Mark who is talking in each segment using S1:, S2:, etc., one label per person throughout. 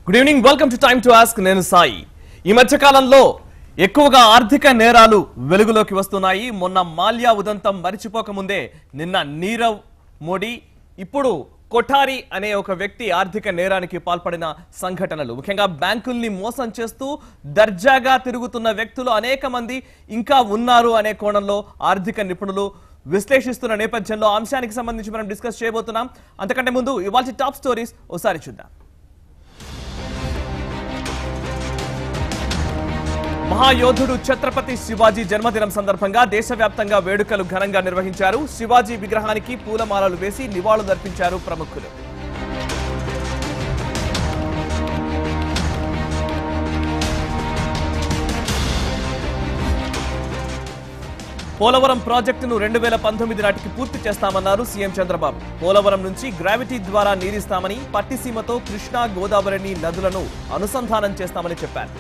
S1: Good evening welcome to time to ask నేను సాయి ఈ మధ్య కాలంలో ఎక్కువగా ఆర్థిక నేరాలు వెలుగులోకి వస్తున్నాయి మొన్న మాల్యా ఉదంతం మరిచిపోకముందే నిన్న నీరవ్ మోడీ ఇప్పుడు కొఠారి అనే ఒక వ్యక్తి ఆర్థిక నేరానికి పాల్పడిన సంఘటనలు ముఖ్యంగా బ్యాంకుల్ని మోసం చేస్తూ దర్జాగా తిరుగుతున్న వ్యక్తులు అనేక మంది ఇంకా ఉన్నారు అనే కోణంలో ఆర్థిక నిపుణులు విశ్లేషిస్తున్న నేపథ్యంలో ఆ అంశానికి సంబంధించి మనం డిస్కస్ చేయబోతున్నాం అంతకంటే ముందు ఇవాళ టాప్ స్టోరీస్ ఒకసారి చూద్దాం మహాయోధుడు ఛత్రపతి శివాజీ జన్మదినం సందర్భంగా దేశవ్యాప్తంగా వేడుకలు ఘనంగా నిర్వహించారు శివాజీ విగ్రహానికి పూలమాలలు వేసి నివాళులర్పించారు ప్రముఖులు పోలవరం ప్రాజెక్టును రెండు వేల పంతొమ్మిది నాటికి పూర్తి చేస్తామన్నారు సీఎం చంద్రబాబు పోలవరం నుంచి గ్రావిటీ ద్వారా నీరిస్తామని పట్టిసీమతో కృష్ణా గోదావరిని నదులను అనుసంధానం చేస్తామని చెప్పారు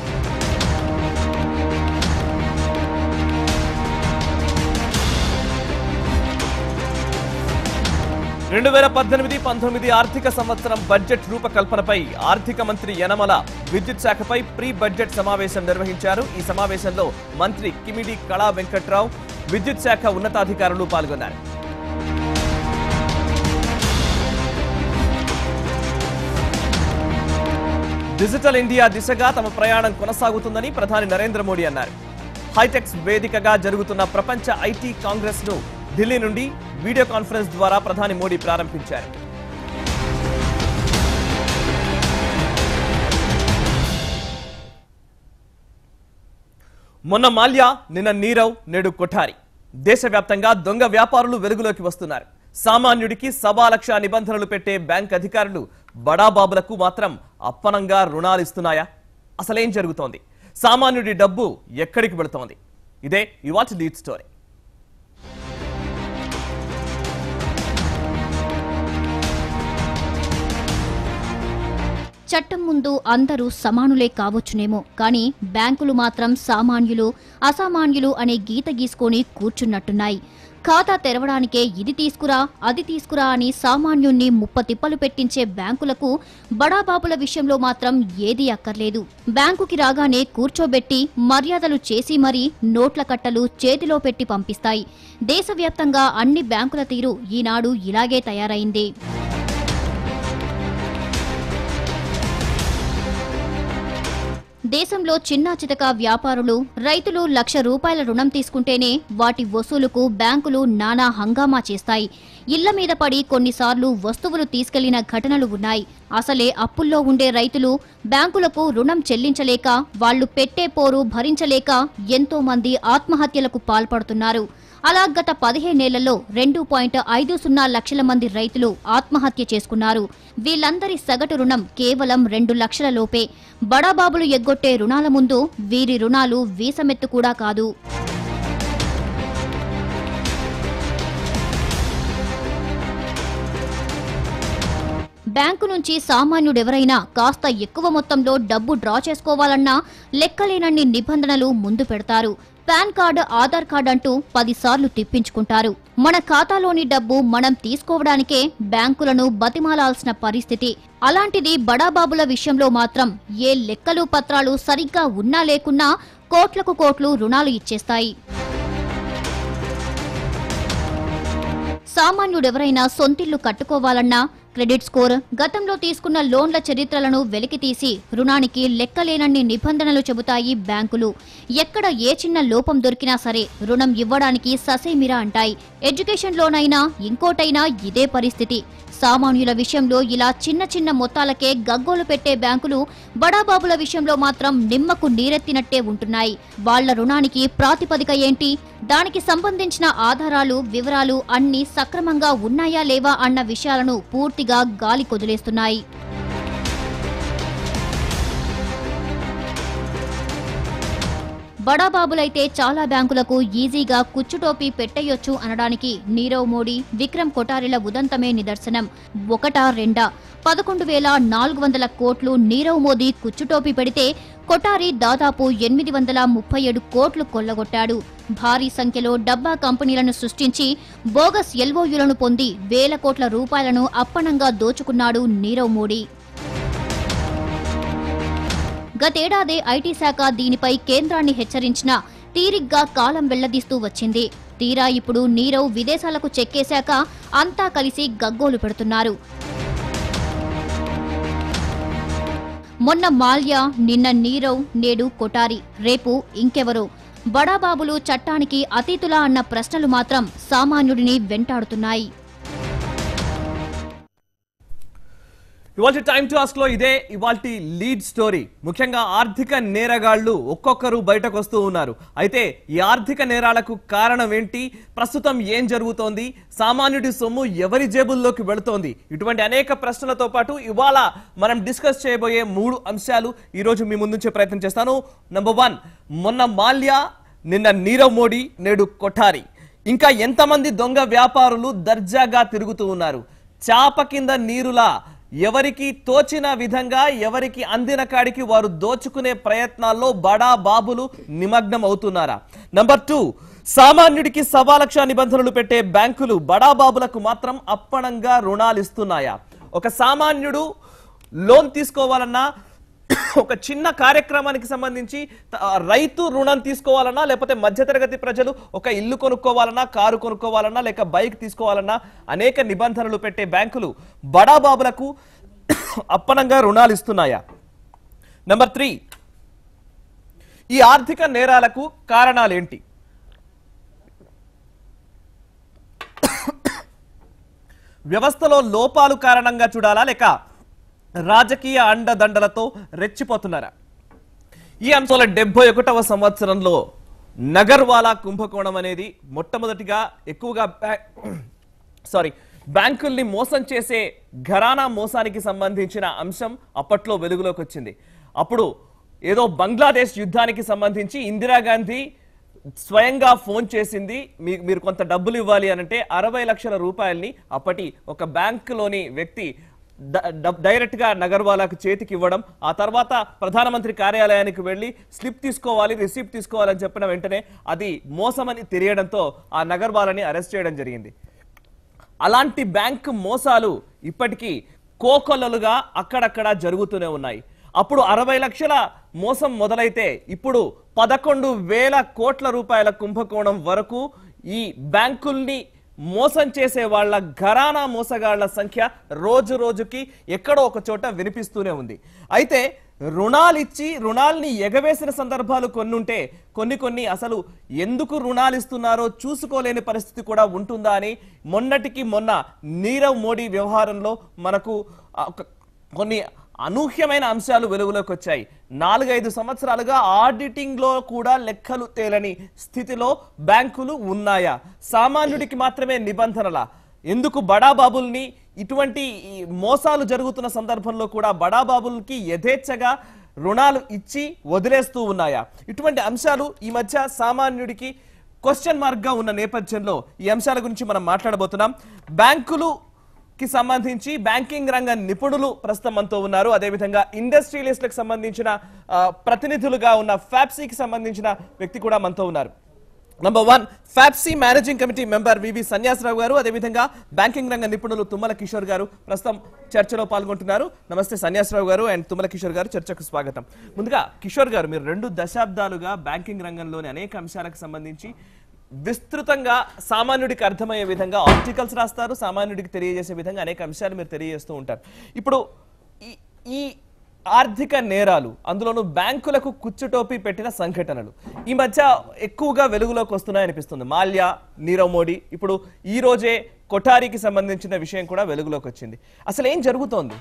S1: రెండు వేల పద్దెనిమిది పంతొమ్మిది ఆర్థిక సంవత్సరం బడ్జెట్ రూపకల్పనపై ఆర్థిక మంత్రి యనమల విద్యుత్ శాఖపై ప్రీ బడ్జెట్ సమావేశం నిర్వహించారు ఈ సమావేశంలో మంత్రి కిమిడి కళా వెంకట్రావు విద్యుత్ శాఖ ఉన్నతాధికారులు పాల్గొన్నారు డిజిటల్ ఇండియా దిశగా తమ ప్రయాణం కొనసాగుతుందని ప్రధాని నరేంద్ర మోడీ అన్నారు హైటెక్స్ వేదికగా జరుగుతున్న ప్రపంచ ఐటీ కాంగ్రెస్ ను ఢిల్లీ నుండి వీడియో కాన్ఫరెన్స్ ద్వారా ప్రధాని మోడీ ప్రారంభించారు మొన్న మాల్యా నిన్న నీరవ్ నేడు కొఠారి దేశవ్యాప్తంగా దొంగ వ్యాపారులు వెలుగులోకి వస్తున్నారు సామాన్యుడికి సవా లక్ష నిబంధనలు పెట్టే బ్యాంక్ అధికారులు బడాబాబులకు మాత్రం అప్పనంగా రుణాలు ఇస్తున్నాయా అసలేం జరుగుతోంది సామాన్యుడి డబ్బు ఎక్కడికి వెళుతోంది ఇదే ఇవాటి లీడ్ స్టోరీ
S2: చట్టం ముందు అందరూ సమానులే కావచ్చునేమో కానీ బ్యాంకులు మాత్రం సామాన్యులు అసామాన్యులు అనే గీత గీసుకొని కూర్చున్నట్టున్నాయి ఖాతా తెరవడానికే ఇది తీసుకురా అది తీసుకురా అని సామాన్యుణ్ణి ముప్పతిప్పలు పెట్టించే బ్యాంకులకు బడాబాబుల విషయంలో మాత్రం ఏదీ అక్కర్లేదు బ్యాంకుకి రాగానే కూర్చోబెట్టి మర్యాదలు చేసి మరీ నోట్ల కట్టలు చేతిలో పెట్టి పంపిస్తాయి దేశవ్యాప్తంగా అన్ని బ్యాంకుల తీరు ఈనాడు ఇలాగే తయారైంది దేశంలో చిన్నా చితక వ్యాపారులు రైతులు లక్ష రూపాయల రుణం తీసుకుంటేనే వాటి వసూలుకు బ్యాంకులు నానా హంగామా చేస్తాయి ఇళ్ల మీద పడి కొన్నిసార్లు వస్తువులు తీసుకెళ్లిన ఘటనలు ఉన్నాయి అసలే అప్పుల్లో ఉండే రైతులు బ్యాంకులకు రుణం చెల్లించలేక వాళ్లు పెట్టే పోరు భరించలేక ఎంతో మంది ఆత్మహత్యలకు పాల్పడుతున్నారు అలా గత పదిహేనేళ్లలో రెండు పాయింట్ ఐదు సున్నా లక్షల మంది రైతులు ఆత్మహత్య చేసుకున్నారు వీళ్ళందరి సగటు రుణం కేవలం రెండు లక్షల లోపే బడాబాబులు ఎగ్గొట్టే రుణాల ముందు వీరి రుణాలు వీసమెత్తు కూడా కాదు బ్యాంకు నుంచి సామాన్యుడెవరైనా కాస్త ఎక్కువ మొత్తంలో డబ్బు డ్రా చేసుకోవాలన్నా లెక్కలేనన్ని నిబంధనలు ముందు పెడతారు పాన్ కార్డు ఆధార్ కార్డు అంటూ పదిసార్లు తిప్పించుకుంటారు మన ఖాతాలోని డబ్బు మనం తీసుకోవడానికే బ్యాంకులను బతిమాలాల్సిన పరిస్థితి అలాంటిది బడాబాబుల విషయంలో మాత్రం ఏ లెక్కలు పత్రాలు సరిగ్గా ఉన్నా లేకున్నా కోట్లకు కోట్లు రుణాలు ఇచ్చేస్తాయి సామాన్యుడెవరైనా సొంతిల్లు కట్టుకోవాలన్నా క్రెడిట్ స్కోర్ గతంలో తీసుకున్న లోన్ల చరిత్రలను వెలికితీసి రుణానికి లెక్కలేనన్ని నిబంధనలు చెబుతాయి బ్యాంకులు ఎక్కడ ఏ చిన్న లోపం దొరికినా సరే రుణం ఇవ్వడానికి ససేమిరా అంటాయి ఎడ్యుకేషన్ లోనైనా ఇంకోటైనా ఇదే పరిస్థితి సామాన్యుల విషయంలో ఇలా చిన్న చిన్న మొత్తాలకే గగ్గోలు పెట్టే బ్యాంకులు బడాబాబుల విషయంలో మాత్రం నిమ్మకు నీరెత్తినట్టే ఉంటున్నాయి వాళ్ల రుణానికి ప్రాతిపదిక ఏంటి దానికి సంబంధించిన ఆధారాలు వివరాలు అన్నీ సక్రమంగా ఉన్నాయా లేవా అన్న విషయాలను పూర్తిగా గాలి కొదిలేస్తున్నాయి బడాబాబులైతే చాలా బ్యాంకులకు ఈజీగా కుచ్చుటోపీ పెట్టేయొచ్చు అనడానికి నీరవ్ మోడీ విక్రమ్ కొఠారిల ఉదంతమే నిదర్శనం ఒకటా రెండా పదకొండు వేల నాలుగు వందల కోట్లు నీరవ్ మోదీ కుచ్చుటోపీ పెడితే కొఠారి దాదాపు ఎనిమిది వందల ముప్పై ఏడు కోట్లు కొల్లగొట్టాడు భారీ సంఖ్యలో డబ్బా కంపెనీలను సృష్టించి బోగస్ ఎల్ఓయులను పొంది వేల కోట్ల రూపాయలను అప్పనంగా దోచుకున్నాడు నీరవ్ మోడీ గతేడాదే ఐటీ శాఖ దీనిపై కేంద్రాన్ని హెచ్చరించినా తీరిగ్గా కాలం వెళ్లదీస్తూ వచ్చింది తీరా ఇప్పుడు నీరవ్ విదేశాలకు చెక్కేశాక అంతా కలిసి గగ్గోలు పెడుతున్నారు మొన్న మాల్యా నిన్న నీరవ్ నేడు కొటారి రేపు ఇంకెవరో బడాబాబులు చట్టానికి అతీతులా అన్న ప్రశ్నలు మాత్రం సామాన్యుడిని వెంటాడుతున్నాయి
S1: ఇవాళ టైం టు ఆస్క్ లో ఇదే ఇవాళ లీడ్ స్టోరీ ముఖ్యంగా ఆర్థిక నేరగాళ్లు ఒక్కొక్కరు బయటకు వస్తూ ఉన్నారు అయితే ఈ ఆర్థిక నేరాలకు కారణం ఏంటి ప్రస్తుతం ఏం జరుగుతోంది సామాన్యుడి సొమ్ము ఎవరి జేబుల్లోకి వెళుతోంది ఇటువంటి అనేక ప్రశ్నలతో పాటు ఇవాళ మనం డిస్కస్ చేయబోయే మూడు అంశాలు ఈ రోజు మీ ముందుంచే ప్రయత్నం చేస్తాను నంబర్ వన్ మొన్న మాల్యా నిన్న నీరవ్ మోడీ నేడు కొఠారి ఇంకా ఎంతమంది దొంగ వ్యాపారులు దర్జాగా తిరుగుతూ ఉన్నారు చాప కింద నీరులా ఎవరికి తోచిన విధంగా ఎవరికి అందిన కాడికి వారు దోచుకునే ప్రయత్నాల్లో బడా బాబులు నిమగ్నం అవుతున్నారా నంబర్ టూ సామాన్యుడికి సవా లక్ష నిబంధనలు పెట్టే బ్యాంకులు బడా బాబులకు మాత్రం అప్పణంగా రుణాలు ఇస్తున్నాయా ఒక సామాన్యుడు లోన్ తీసుకోవాలన్నా ఒక చిన్న కార్యక్రమానికి సంబంధించి త- రైతు రుణం తీసుకోవాలన్నా లేకపోతే మధ్యతరగతి ప్రజలు ఒక ఇల్లు కొనుక్కోవాలన్నా కారు కొనుక్కోవాలన్నా లేక బైక్ తీసుకోవాలన్నా అనేక నిబంధనలు పెట్టే బ్యాంకులు బడాబాబులకు అప్పనంగా రుణాలు ఇస్తున్నాయా నెంబర్ త్రీ ఈ ఆర్థిక నేరాలకు కారణాలేంటి వ్యవస్థలో లోపాలు కారణంగా చూడాలా లేక రాజకీయ అండదండలతో రెచ్చిపోతున్నారా ఈ అంశంలో డెబ్బై ఒకటవ సంవత్సరంలో నగర్వాలా కుంభకోణం అనేది మొట్టమొదటిగా ఎక్కువగా బ్యా- సారీ బ్యాంకుల్ని మోసం చేసే ఘరానా మోసానికి సంబంధించిన అంశం అప్పట్లో వెలుగులోకి వచ్చింది అప్పుడు ఏదో బంగ్లాదేశ్ యుద్ధానికి సంబంధించి ఇందిరాగాంధీ స్వయంగా ఫోన్ చేసింది మీ మీరు కొంత డబ్బులు ఇవ్వాలి అనంటే అరవై లక్షల రూపాయల్ని అప్పటి ఒక బ్యాంకులోని వ్యక్తి డ- డ- డైరెక్ట్ గా నగర్వాలాకు చేతికి ఇవ్వడం ఆ తర్వాత ప్రధానమంత్రి కార్యాలయానికి వెళ్లి స్లిప్ తీసుకోవాలి రిసిప్ట్ తీసుకోవాలని చెప్పిన వెంటనే అది మోసమని తెలియడంతో ఆ నగర్వాలని అరెస్ట్ చేయడం జరిగింది అలాంటి బ్యాంక్ మోసాలు ఇప్పటికీ కోకొల్లలుగా అక్కడక్కడ జరుగుతూనే ఉన్నాయి అప్పుడు అరవై లక్షల మోసం మొదలైతే ఇప్పుడు పదకొండు వేల కోట్ల రూపాయల కుంభకోణం వరకు ఈ బ్యాంకుల్ని మోసం చేసే వాళ్ళ ఘరానా మోసగాళ్ల సంఖ్య రోజు రోజుకి ఎక్కడో ఒక చోట వినిపిస్తూనే ఉంది అయితే రుణాలిచ్చి రుణాల్ని ఎగవేసిన సందర్భాలు కొన్ని ఉంటే కొన్ని కొన్ని అసలు ఎందుకు రుణాలు ఇస్తున్నారో చూసుకోలేని పరిస్థితి కూడా ఉంటుందా అని మొన్నటికి మొన్న నీరవ్ మోడీ వ్యవహారంలో మనకు ఆ, ఒక కొన్ని అనూహ్యమైన అంశాలు వెలుగులోకి వచ్చాయి నాలుగైదు సంవత్సరాలుగా ఆడిటింగ్ లో కూడా లెక్కలు తేలని స్థితిలో బ్యాంకులు ఉన్నాయా సామాన్యుడికి మాత్రమే నిబంధనల ఎందుకు బడాబాబుల్ని ఇటువంటి ఈ మోసాలు జరుగుతున్న సందర్భంలో కూడా బడాబాబులకి యథేచ్ఛగా రుణాలు ఇచ్చి వదిలేస్తూ ఉన్నాయా ఇటువంటి అంశాలు ఈ మధ్య సామాన్యుడికి క్వశ్చన్ మార్క్ గా ఉన్న నేపథ్యంలో ఈ అంశాల గురించి మనం మాట్లాడబోతున్నాం బ్యాంకులు కి సంబంధించి బ్యాంకింగ్ రంగ నిపుణులు ప్రస్తుతం మనతో ఉన్నారు అదేవిధంగా ఇండస్ట్రియలిస్టులకు సంబంధించిన ఆ, ప్రతినిధులుగా ఉన్న ఫ్యాప్సీకి సంబంధించిన వ్యక్తి కూడా మనతో ఉన్నారు number one FAPCCI managing committee member VV Sanyasarao గారు అదేవిధంగా బ్యాంకింగ్ రంగ నిపుణులు తుమ్మల కిషోర్ గారు ప్రస్తుతం చర్చలో పాల్గొంటున్నారు నమస్తే సన్యాసరావు గారు అండ్ తుమ్మల కిషోర్ గారు చర్చకు స్వాగతం ముందుగా కిషోర్ గారు మీరు రెండు దశాబ్దాలుగా బ్యాంకింగ్ రంగంలోని అనేక అంశాలకు సంబంధించి విస్తృతంగా సామాన్యుడికి అర్థమయ్యే విధంగా ఆర్టికల్స్ రాస్తారు సామాన్యుడికి తెలియజేసే విధంగా అనేక అంశాలు మీరు తెలియజేస్తూ ఉంటారు ఇప్పుడు ఈ ఈ ఆర్థిక నేరాలు అందులోనూ బ్యాంకులకు కుచ్చుటోపి పెట్టిన సంఘటనలు ఈ మధ్య ఎక్కువగా వెలుగులోకి వస్తున్నాయనిపిస్తుంది మాల్యా నీరవ్ మోడీ ఇప్పుడు ఈ రోజే కొఠారికి సంబంధించిన విషయం కూడా వెలుగులోకి వచ్చింది అసలు ఏం జరుగుతోంది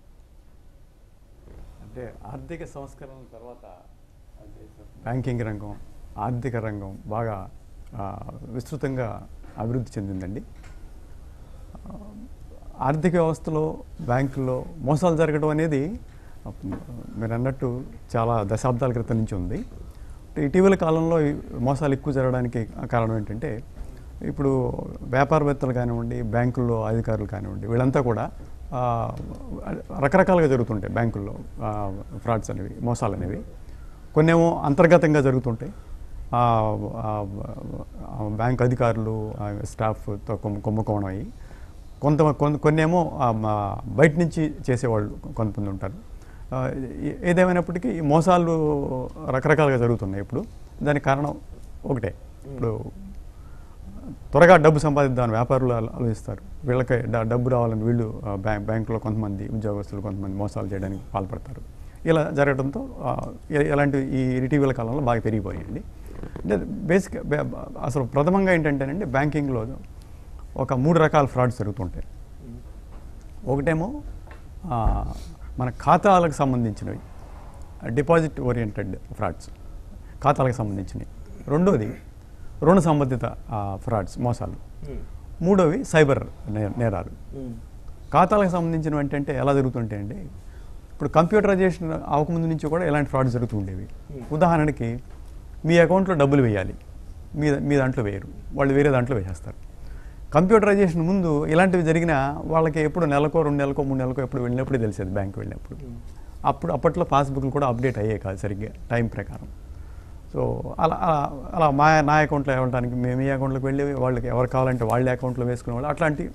S3: అంటే ఆర్థిక సంస్కరణ తర్వాత బ్యాంకింగ్ రంగం ఆర్థిక రంగం బాగా ఆ, విస్తృతంగా అభివృద్ధి చెందిందండి ఆ, ఆర్థిక వ్యవస్థలో బ్యాంకుల్లో మోసాలు జరగడం అనేది ఆ, మీరు అన్నట్టు చాలా దశాబ్దాల క్రితం నుంచి ఉంది ఇటీవల కాలంలో ఈ మోసాలు ఎక్కువ జరగడానికి కారణం ఏంటంటే ఇప్పుడు వ్యాపారవేత్తలు కానివ్వండి బ్యాంకుల్లో అధికారులు కానివ్వండి వీళ్ళంతా కూడా ఆ, రకరకాలుగా జరుగుతుంటాయి బ్యాంకుల్లో ఫ్రాడ్స్ అనేవి మోసాలు అనేవి కొన్నేమో అంతర్గతంగా జరుగుతుంటాయి ఆ, ఆ, ఆ, బ్యాంక్ అధికారులు ఆ, స్టాఫ్తో కొమ్ము కొమ్ముకోవడం అయ్యి కొంత కొన్- కొన్నేమో ఆ, మా బయట నుంచి చేసేవాళ్ళు కొంతమంది ఉంటారు ఆ, ఏ- ఏదేమైనప్పటికీ ఈ మోసాలు రకరకాలుగా జరుగుతున్నాయి ఇప్పుడు దానికి కారణం ఒకటే ఇప్పుడు త్వరగా డబ్బు సంపాదిద్దామని వ్యాపారులు ఆలో- ఆలోచిస్తారు వీళ్ళకి డ- డబ్బు రావాలని వీళ్ళు ఆ, బ్యాంక్ బ్యాంకులో కొంతమంది ఉద్యోగస్తులు కొంతమంది మోసాలు చేయడానికి పాల్పడతారు ఇలా జరగడంతో ఆ, ఇ- ఇలాంటి ఈ ఇటీవల కాలంలో బాగా పెరిగిపోయాయండి అంటే బేసిక్ బే- అసలు ప్రథమంగా ఏంటంటేనండి బ్యాంకింగ్లో ఒక మూడు రకాల ఫ్రాడ్స్ జరుగుతుంటాయి ఒకటేమో ఆ, మన ఖాతాలకు సంబంధించినవి డిపాజిట్ ఓరియంటెడ్ ఫ్రాడ్స్ ఖాతాలకు సంబంధించినవి రెండోది రుణ సంబంధిత ఫ్రాడ్స్ మోసాలు మూడోవి సైబర్ నే- నేరాలు ఖాతాలకు సంబంధించినవి ఏంటంటే ఎలా జరుగుతుంటాయండి ఇప్పుడు కంప్యూటరైజేషన్ అవ్వకముందు నుంచి కూడా ఇలాంటి ఫ్రాడ్స్ జరుగుతూ ఉండేవి ఉదాహరణకి మీ అకౌంట్లో డబ్బులు వేయాలి మీ మీ దాంట్లో వేయరు వాళ్ళు వేరే దాంట్లో వేసేస్తారు కంప్యూటరైజేషన్ ముందు ఇలాంటివి జరిగినా వాళ్ళకి ఎప్పుడు నెలకో రెండు నెలకో మూడు నెలకో ఎప్పుడు వెళ్ళినప్పుడే తెలిసేది బ్యాంక్ వెళ్ళినప్పుడు అప్పుడు అప్పట్లో పాస్బుక్లు కూడా అప్డేట్ అయ్యే కాదు సరిగ్గా టైం ప్రకారం సో అలా అలా అలా మా నా అకౌంట్లో ఇవ్వడానికి మేము మీ అకౌంట్లోకి వెళ్ళి వాళ్ళకి ఎవరు కావాలంటే వాళ్ళ అకౌంట్లో వేసుకునే వాళ్ళు అట్లాంటి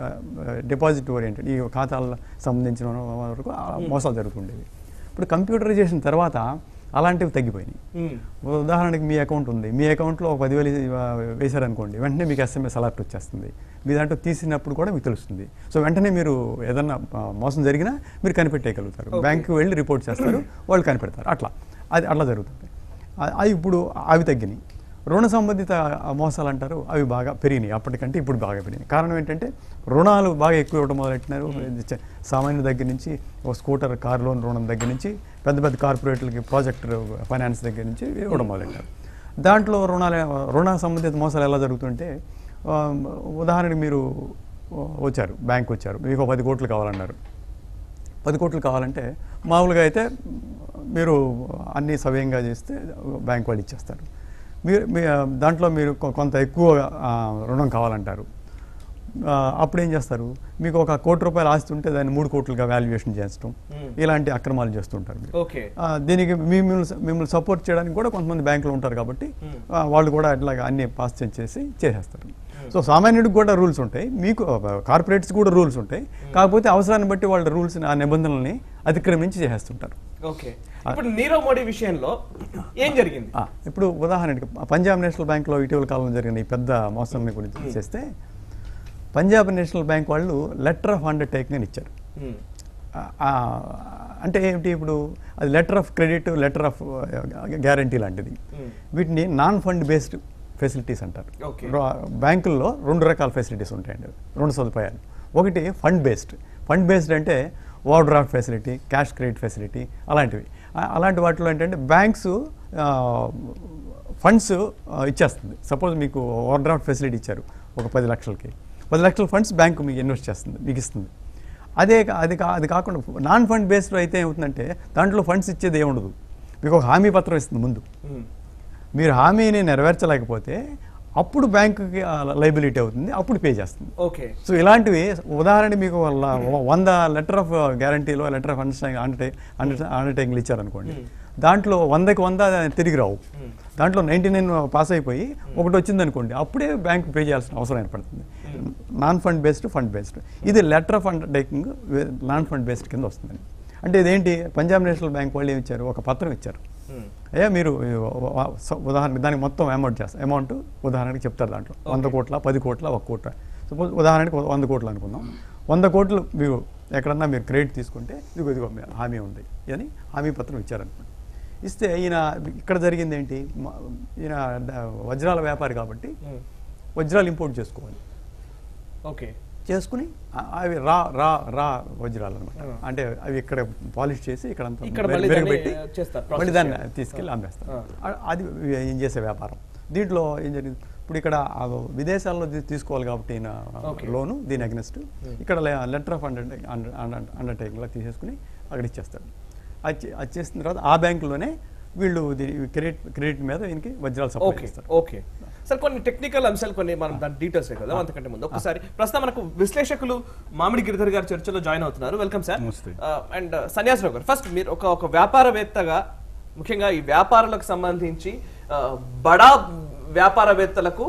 S3: డిపాజిట్ ఓరియంటెడ్ ఈ ఖాతాల సంబంధించిన వరకు ఆ మోసాలు జరుగుతుండేవి ఇప్పుడు కంప్యూటరైజేషన్ తర్వాత అలాంటివి తగ్గిపోయినాయి ఉదాహరణకి మీ అకౌంట్ ఉంది మీ అకౌంట్లో ఒక పదివేలు ఆ, వేశారనుకోండి వెంటనే మీకు ఎస్ఎంఎస్ అలర్ట్ వచ్చేస్తుంది మీ దాంట్లో తీసినప్పుడు కూడా మీకు తెలుస్తుంది సో వెంటనే మీరు ఏదన్నా ఆ, మోసం జరిగినా మీరు కనిపెట్టేయగలుగుతారు బ్యాంకుకి వెళ్ళి రిపోర్ట్ చేస్తారు వాళ్ళు కనిపెడతారు అట్లా అది అట్లా జరుగుతుంది ఆ- అవి ఇప్పుడు అవి తగ్గినాయి రుణ సంబంధిత మోసాలు అంటారు అవి బాగా పెరిగినాయి అప్పటికంటే ఇప్పుడు బాగా పెరిగినాయి కారణం ఏంటంటే రుణాలు బాగా ఎక్కువ ఇవ్వడం మొదలెట్టినారు ఇది చ- సామాన్యుల దగ్గర నుంచి ఒక స్కూటర్ కార్ లోన్ రుణం దగ్గర నుంచి పెద్ద పెద్ద కార్పొరేట్లకి ప్రాజెక్ట్ ఫైనాన్స్ దగ్గర నుంచి ఇవ్వడం మొదలెట్టారు దాంట్లో రుణాలు రుణ సంబంధిత మోసాలు ఎలా జరుగుతుంటే ఆ, ఉదాహరణకి మీరు వచ్చారు బ్యాంక్ వచ్చారు మీకు ఒక పది కోట్లు కావాలన్నారు పది కోట్లు కావాలంటే మామూలుగా అయితే మీరు అన్నీ సవ్యంగా చేస్తే బ్యాంక్ వాళ్ళు ఇచ్చేస్తారు మీరు మీ దాంట్లో మీరు కొ- కొంత ఎక్కువ ఆ, రుణం కావాలంటారు ఆ, అప్పుడు ఏం చేస్తారు మీకు ఒక కోటి రూపాయలు ఆస్తి ఉంటే దాన్ని మూడు కోట్లుగా వాల్యుయేషన్ చేస్తడం ఇలాంటి అక్రమాలు చేస్తుంటారు మీరు
S1: ఓకే
S3: ఆ, దీనికి మిమ్మల్ని మిమ్మల్ని సపోర్ట్ చేయడానికి కూడా కొంతమంది బ్యాంకులు ఉంటారు కాబట్టి ఆ, వాళ్ళు కూడా ఇట్లాగా అన్ని పాస్ చేసి చేసేస్తారు సో సామాన్యుడికి కూడా రూల్స్ ఉంటాయి మీకు కార్పొరేట్స్ కూడా రూల్స్ ఉంటాయి కాకపోతే అవసరాన్ని బట్టి వాళ్ళ రూల్స్ ఆ నిబంధనల్ని అతిక్రమించి చేసేస్తుంటారు
S1: ఓకే ఇప్పుడు నీరవ్ మోడీ విషయంలో ఏం జరిగింది
S3: ఆ, ఇప్పుడు ఉదాహరణకి పంజాబ్ నేషనల్ బ్యాంక్లో ఇటీవల కాలంలో జరిగిన ఈ పెద్ద మోసం గురించి చేస్తే పంజాబ్ నేషనల్ బ్యాంక్ వాళ్ళు లెటర్ ఆఫ్ అండర్టేకింగ్ అని ఇచ్చారు
S1: Hmm.
S3: ఆ, ఆ, అంటే ఏమిటి ఇప్పుడు అది letter of credit letter of guarantee లాంటిది వీటిని నాన్ ఫండ్ బేస్డ్ ఫెసిలిటీస్ అంటారు
S1: Okay.
S3: రా- బ్యాంకుల్లో రెండు రకాల ఫెసిలిటీస్ ఉంటాయండి రెండు సదుపాయాలు ఒకటి ఫండ్ బేస్డ్ ఫండ్ బేస్డ్ అంటే overdraft facility cash credit facility అలాంటివి ఆ- అలాంటి వాటిలో ఏంటంటే బ్యాంక్స్ ఫండ్స్ ఇచ్చేస్తుంది సపోజ్ మీకు ఓవర్ డ్రాఫ్ట్ ఫెసిలిటీ ఇచ్చారు ఒక పది లక్షలకి పది లక్షల ఫండ్స్ బ్యాంకు మీకు ఇన్వెస్ట్ చేస్తుంది మీకు ఇస్తుంది అదే కా- అది కా అది కాకుండా నాన్ ఫండ్ బేస్డ్ అయితే ఏమవుతుందంటే దాంట్లో ఫండ్స్ ఇచ్చేది ఏముండదు మీకు ఒక హామీ పత్రం ఇస్తుంది ముందు
S1: Hmm.
S3: మీరు హామీని నెరవేర్చలేకపోతే అప్పుడు బ్యాంకుకి లైబిలిటీ అవుతుంది అప్పుడు పే చేస్తుంది
S1: ఓకే
S3: సో ఇలాంటివి ఉదాహరణ మీకు వాళ్ళ వంద లెటర్ ఆఫ్ గ్యారంటీలో లెటర్ ఆఫ్ అండర్స్టాండింగ్ అండర్టే అండర్టేకింగ్లు ఇచ్చారనుకోండి దాంట్లో వందకి వంద తిరిగి రావు దాంట్లో నైంటీ నైన్ పాస్ అయిపోయి ఒకటి వచ్చింది అనుకోండి అప్పుడే బ్యాంక్ పే చేయాల్సిన అవసరం ఏర్పడుతుంది non fund based fund based ఇది letter of undertaking non fund based కింద వస్తుంది అంటే ఇదేంటి పంజాబ్ నేషనల్ బ్యాంక్ వాళ్ళు ఏమి ఇచ్చారు ఒక పత్రం ఇచ్చారు
S1: Hmm.
S3: అయ్యా మీరు ఉదాహరణ దానికి మొత్తం అమౌంట్ చేస్తారు అమౌంట్ ఉదాహరణకి చెప్తారు దాంట్లో వంద కోట్ల పది కోట్ల ఒక కోట్ల సపోజ్ ఉదాహరణకి వంద కోట్లు అనుకుందాం వంద కోట్లు మీరు ఎక్కడన్నా మీరు క్రెడిట్ తీసుకుంటే ఇదిగో ఇదిగో మీ హామీ ఉంది అని హామీ పత్రం ఇచ్చారనుకోండి ఇస్తే ఈయన ఇక్కడ జరిగింది ఏంటి మ- ఈయన డ- వజ్రాల వ్యాపారి కాబట్టి
S1: Hmm.
S3: వజ్రాలు ఇంపోర్ట్ చేసుకోవాలి
S1: ఓకే
S3: చేసుకుని ఆ- అవి రా రా రా వజ్రాలు అనమాట అంటే అవి ఇక్కడ పాలిష్ చేసి ఇక్కడ అంతా
S1: ఇక్కడ
S3: మెరుగు-
S1: మళ్ళీ దాన్ని
S3: మెరుగుపెట్టి
S1: చేస్తారు,
S3: మళ్ళీ
S1: process
S3: దాన్ని
S1: చేయాలి.
S3: తీసుకెళ్ళి అమ్మేస్తారు
S1: ఆ.
S3: ఆ- అది ఏం చేసే వ్యాపారం దీంట్లో ఏం జరిగింది ఇప్పుడు ఇక్కడ ఆ విదేశాల్లో తీ- తీసుకోవాలి కాబట్టి ఈయన
S1: Okay.
S3: లోను దీని అగ్నెస్ట్ ఇక్కడ లెటర్ ఆఫ్ అండర్ అండర్టేకింగ్ లా తీసేసుకుని అక్కడ ఇచ్చేస్తాడు అది చే- అది చేసిన తర్వాత ఆ బ్యాంకులోనే వీళ్ళు దీని క్రెడిట్ క్రెడిట్ మీద ఈయనకి వజ్రాలు సప్లై
S1: ఓకే
S3: చేస్తారు
S1: ఓకే సార్ కొన్ని టెక్నికల్ అంశాలు కొన్ని మనం దాని డీటెయిల్స్ కదా అంతకంటే ముందు ఒకసారి ప్రస్తుతం మనకు విశ్లేషకులు మామిడి గిరిధర్ గారు చర్చలో జాయిన్ అవుతున్నారు వెల్కమ్ సార్
S3: నమస్తే.
S1: అండ్ సన్యాసరావు గారు ఫస్ట్ మీరు ఒక ఒక వ్యాపారవేత్తగా ముఖ్యంగా ఈ వ్యాపారాలకు సంబంధించి ఆ, బడా వ్యాపారవేత్తలకు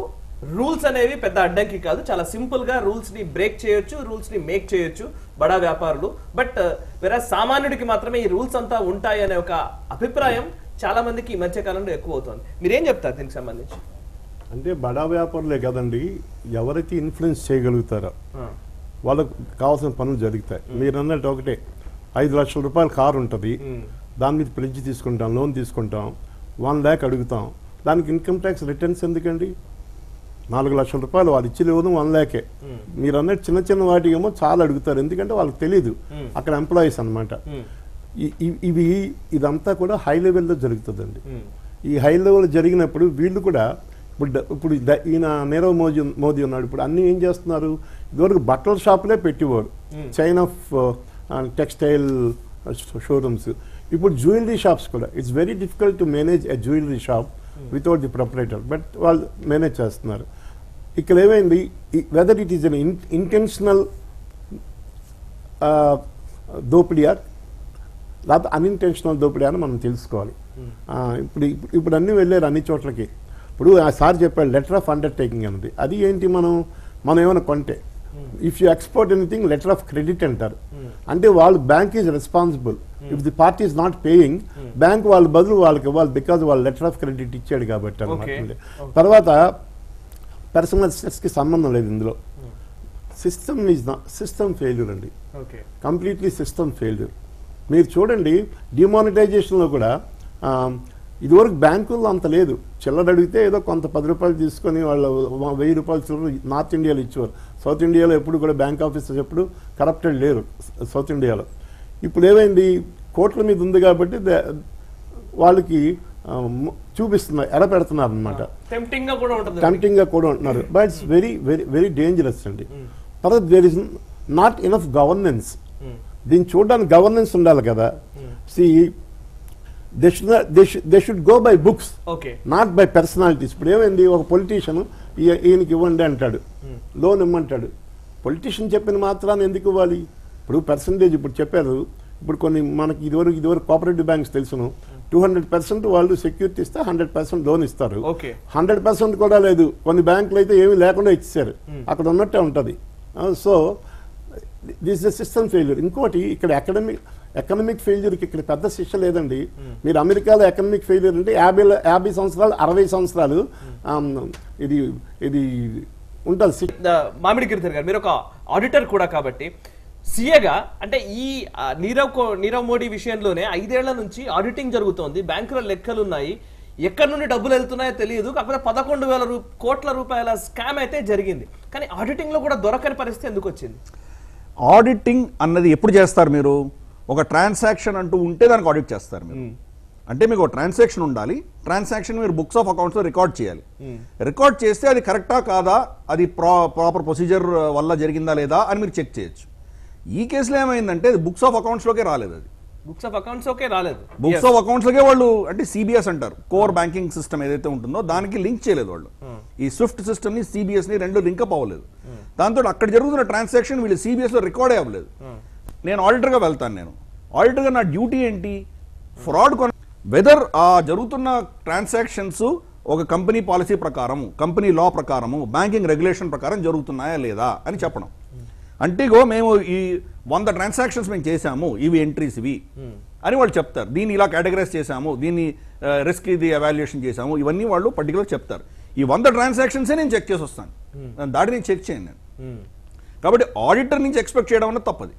S1: రూల్స్ అనేవి పెద్ద అడ్డంకి కాదు చాలా సింపుల్ గా రూల్స్ ని బ్రేక్ చేయొచ్చు రూల్స్ ని మేక్ చేయొచ్చు బడా వ్యాపారులు బట్ వేరే సామాన్యుడికి మాత్రమే ఈ రూల్స్ అంతా ఉంటాయి అనే ఒక అభిప్రాయం చాలా మందికి ఈ మధ్య కాలంలో ఎక్కువ అవుతుంది మీరేం చెప్తారు దీనికి సంబంధించి
S4: అంటే బడా వ్యాపారులే కదండి ఎవరైతే ఇన్ఫ్లుయెన్స్ చేయగలుగుతారో
S1: ఆ,
S4: వాళ్ళకు కావాల్సిన పనులు జరుగుతాయి మీరు అన్నట్టు ఒకటే ఐదు లక్షల రూపాయల కారు ఉంటుంది
S1: ఉమ్,
S4: దాని మీద ప్లెడ్జ్ తీసుకుంటాం లోన్ తీసుకుంటాం వన్ ల్యాక్ అడుగుతాం దానికి ఇన్కమ్ ట్యాక్స్ రిటర్న్స్ ఎందుకండి నాలుగు లక్షల రూపాయలు వాళ్ళు ఇచ్చి లేదు వన్ ల్యాకే
S1: ఉమ్,
S4: మీరు అన్నట్టు చిన్న చిన్న వాటికి ఏమో చాలా అడుగుతారు ఎందుకంటే వాళ్ళకి తెలియదు
S1: Hmm.
S4: అక్కడ ఎంప్లాయీస్ అనమాట
S1: ఉమ్,
S4: ఇవి ఇదంతా కూడా హై లెవెల్లో జరుగుతుందండి
S1: ఉమ్,
S4: ఈ హై లెవెల్ జరిగినప్పుడు వీళ్ళు కూడా ఇప్పుడు డ- ఇప్పుడు ద- ఈయన నీరవ్ మోదీ మోదీ ఉన్నాడు ఇప్పుడు అన్ని ఏం చేస్తున్నారు ఇదివరకు బట్టల షాపులే పెట్టేవారు
S1: Hmm.
S4: Chain of textile showrooms ఇప్పుడు జ్యువెలరీ షాప్స్ కూడా it's very difficult to manage a jewellery shop without the proprietor but వాళ్ళు మేనేజ్ చేస్తున్నారు ఇక్కడ ఏమైంది whether it is unintentional దోపిడియా లేకపోతే అన్ఇంటెన్షనల్ దోపిడీ అని మనం తెలుసుకోవాలి ఆ, ఇప్పుడు ఇప్పుడు- ఇప్పుడు అన్ని వెళ్ళారు అన్ని చోట్లకి ఇప్పుడు ఆ సార్ చెప్పాడు లెటర్ ఆఫ్ అండర్టేకింగ్ అన్నది అది ఏంటి మనం మనం ఏమైనా కొంటే if you export anything letter of credit అంటారు అంటే వాళ్ళు bank is responsible if the party is not paying bank వాళ్ళ బదులు వాళ్ళకి ఇవ్వాలి బికాజ్ వాళ్ళు లెటర్ ఆఫ్ క్రెడిట్ ఇచ్చాడు కాబట్టి
S1: Okay.
S4: అనమాట తర్వాత పర్సనల్ కి సంబంధం లేదు ఇందులో సిస్టమ్ ఈజ్ సిస్టమ్ ఫెయిల్యూర్ అండి
S1: ఓకే
S4: కంప్లీట్లీ సిస్టమ్ ఫెయిల్యూర్ మీరు చూడండి డిమానిటైజేషన్లో కూడా ఆ, ఇదివరకు బ్యాంకుల్లో అంత లేదు చిల్లర అడిగితే ఏదో కొంత పది రూపాయలు తీసుకొని వాళ్ళు వ- వెయ్యి రూపాయలు చిల్లర నార్త్ ఇండియాలో ఇచ్చేవారు సౌత్ ఇండియాలో ఎప్పుడు కూడా బ్యాంక్ ఆఫీసర్స్ ఎప్పుడు కరప్టెడ్ లేరు స- సౌత్ ఇండియాలో ఇప్పుడు ఏమైంది కోట్ల మీద ఉంది కాబట్టి ద- వాళ్ళకి ఆ, మ- చూపిస్తున్నారు ఎడ పెడుతున్నారు అనమాట
S1: టెంప్టింగ్ గా కూడా ఉంటుంది
S4: టెంప్టింగ్ గా కూడా ఉంటున్నారు but it's very very very dangerous అండి తర్వాత there is not enough governance
S1: um,
S4: దీన్ని చూడడానికి గవర్నెన్స్ ఉండాలి కదా see they should they should go by books
S1: okay
S4: not by personalities ఇప్పుడు ఏమైంది ఒక పొలిటీషియన్ ఈయనకి ఇవ్వండి అంటాడు లోన్ ఇమ్మంటాడు పొలిటీషియన్ చెప్పిన మాత్రాన్ని ఎందుకు ఇవ్వాలి ఇప్పుడు పర్సంటేజ్ ఇప్పుడు చెప్పారు ఇప్పుడు కొన్ని మనకి ఇదివరకు ఇదివరకు కోఆపరేటివ్ బ్యాంక్స్ తెలుసును టూ హండ్రెడ్ పర్సెంట్ వాళ్ళు సెక్యూరిటీ ఇస్తే హండ్రెడ్ పర్సెంట్ లోన్ ఇస్తారు
S1: ఓకే
S4: హండ్రెడ్ పర్సెంట్ కూడా లేదు కొన్ని బ్యాంకులు అయితే ఏమీ లేకుండా ఇచ్చారు అక్కడ ఉన్నట్టే ఉంటుంది so this the system failure ఇంకోటి ఇక్కడ ఎకడమిక్ ఎకనమిక్ ఫెయిల్యూర్కి ఇక్కడ పెద్ద శిక్ష లేదండి మీరు అమెరికాలో ఎకనమిక్ ఫెయిల్యూర్ అంటే యాభై యాభై సంవత్సరాలు అరవై సంవత్సరాలు ఆమ్, ఇది ఇది ఉంటుంది శిక్ష
S1: ద- మామిడి గిరిధర్ గారు మీరు ఒక ఆడిటర్ కూడా కాబట్టి సీఏగా అంటే ఈ ఆ, నీరవ్ కో- నీరవ్ మోడీ విషయంలోనే ఐదేళ్ల నుంచి ఆడిటింగ్ జరుగుతోంది బ్యాంకుల లెక్కలు ఉన్నాయి ఎక్కడి నుండి డబ్బులు వెళ్తున్నాయో తెలియదు కాకపోతే పదకొండు వేల రూ కోట్ల రూపాయల స్కామ్ అయితే జరిగింది కానీ ఆడిటింగ్ లో కూడా దొరకని పరిస్థితి ఎందుకు వచ్చింది
S5: ఆడిటింగ్ అన్నది ఎప్పుడు చేస్తారు మీరు ఒక ట్రాన్సాక్షన్ అంటూ ఉంటే దానికి ఆడిట్ చేస్తారు మీరు అంటే మీకు ఒక ట్రాన్సాక్షన్ ఉండాలి ట్రాన్సాక్షన్ మీరు బుక్స్ ఆఫ్ అకౌంట్స్ లో రికార్డ్ చేయాలి రికార్డ్ చేస్తే అది కరెక్టా కాదా అది ప్రా ప్రాపర్ ప్రొసీజర్ వల్ల జరిగిందా లేదా అని మీరు చెక్ చేయొచ్చు ఈ కేసులో ఏమైందంటే బుక్స్ ఆఫ్ అకౌంట్స్ లోకే రాలేదు అది
S1: బుక్స్ ఆఫ్ అకౌంట్స్ ఓకే రాలేదు
S5: బుక్స్ ఆఫ్ అకౌంట్స్ లకే వాళ్ళు అంటే సిబిఎస్ అంటారు కోర్ బ్యాంకింగ్ సిస్టమ్ ఏదైతే ఉంటుందో దానికి లింక్ చేయలేదు వాళ్ళు ఈ స్విఫ్ట్ సిస్టమ్ ని సిబిఎస్ ని రెండు లింక్ అప్ అవ్వలేదు దాంతో అక్కడ జరుగుతున్న ట్రాన్సాక్షన్ వీళ్ళు సిబిఎస్ లో రికార్డే అవ్వలేదు నేను ఆడిటర్ గా వెళ్తాను నేను ఆడిటర్ గా నా డ్యూటీ ఏంటి ఫ్రాడ్ కొన వెదర్ ఆ జరుగుతున్న ట్రాన్సాక్షన్స్ ఒక కంపెనీ పాలసీ ప్రకారం కంపెనీ లా ప్రకారము బ్యాంకింగ్ రెగ్యులేషన్ ప్రకారం జరుగుతున్నాయా లేదా అని చెప్పడం అంటే ఇగో మేము ఈ వంద ట్రాన్సాక్షన్స్ మేము చేశాము ఇవి ఎంట్రీస్ ఇవి అని వాళ్ళు చెప్తారు దీన్ని ఇలా కేటగరైజ్ చేశాము దీన్ని రిస్క్ ఇది ఎవాల్యుయేషన్ చేశాము ఇవన్నీ వాళ్ళు పర్టికులర్ చెప్తారు ఈ వంద ట్రాన్సాక్షన్సే నేను చెక్ చేసి వస్తాను దాడి నేను చెక్ చేయను నేను కాబట్టి ఆడిటర్ నుంచి ఎక్స్పెక్ట్ చేయడం అన్నది తప్పది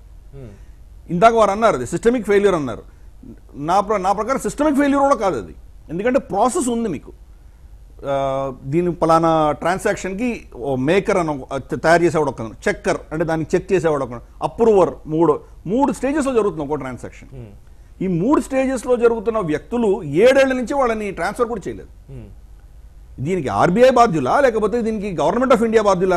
S5: ఇందాక వారు అన్నారు అది సిస్టమిక్ ఫెయిల్యూర్ అన్నారు నా ప్ర నా ప్రకారం సిస్టమిక్ ఫెయిల్యూర్ కూడా కాదు అది ఎందుకంటే ప్రాసెస్ ఉంది మీకు ఆ, దీని పలానా ట్రాన్సాక్షన్కి ఓ మేకర్ అని ఒక- త- తయారు చేసేవాడు ఒక చెక్కర్ అంటే దాన్ని చెక్ చేసేవాడు ఒక అప్రూవర్ మూడు మూడు స్టేజెస్లో జరుగుతుంది ఒక ట్రాన్సాక్షన్ ఈ మూడు స్టేజెస్లో జరుగుతున్న వ్యక్తులు ఏడేళ్ల నుంచి వాళ్ళని ట్రాన్స్ఫర్ కూడా చేయలేదు దీనికి ఆర్బీఐ బాధ్యులా లేకపోతే దీనికి గవర్నమెంట్ ఆఫ్ ఇండియా బాధ్యులా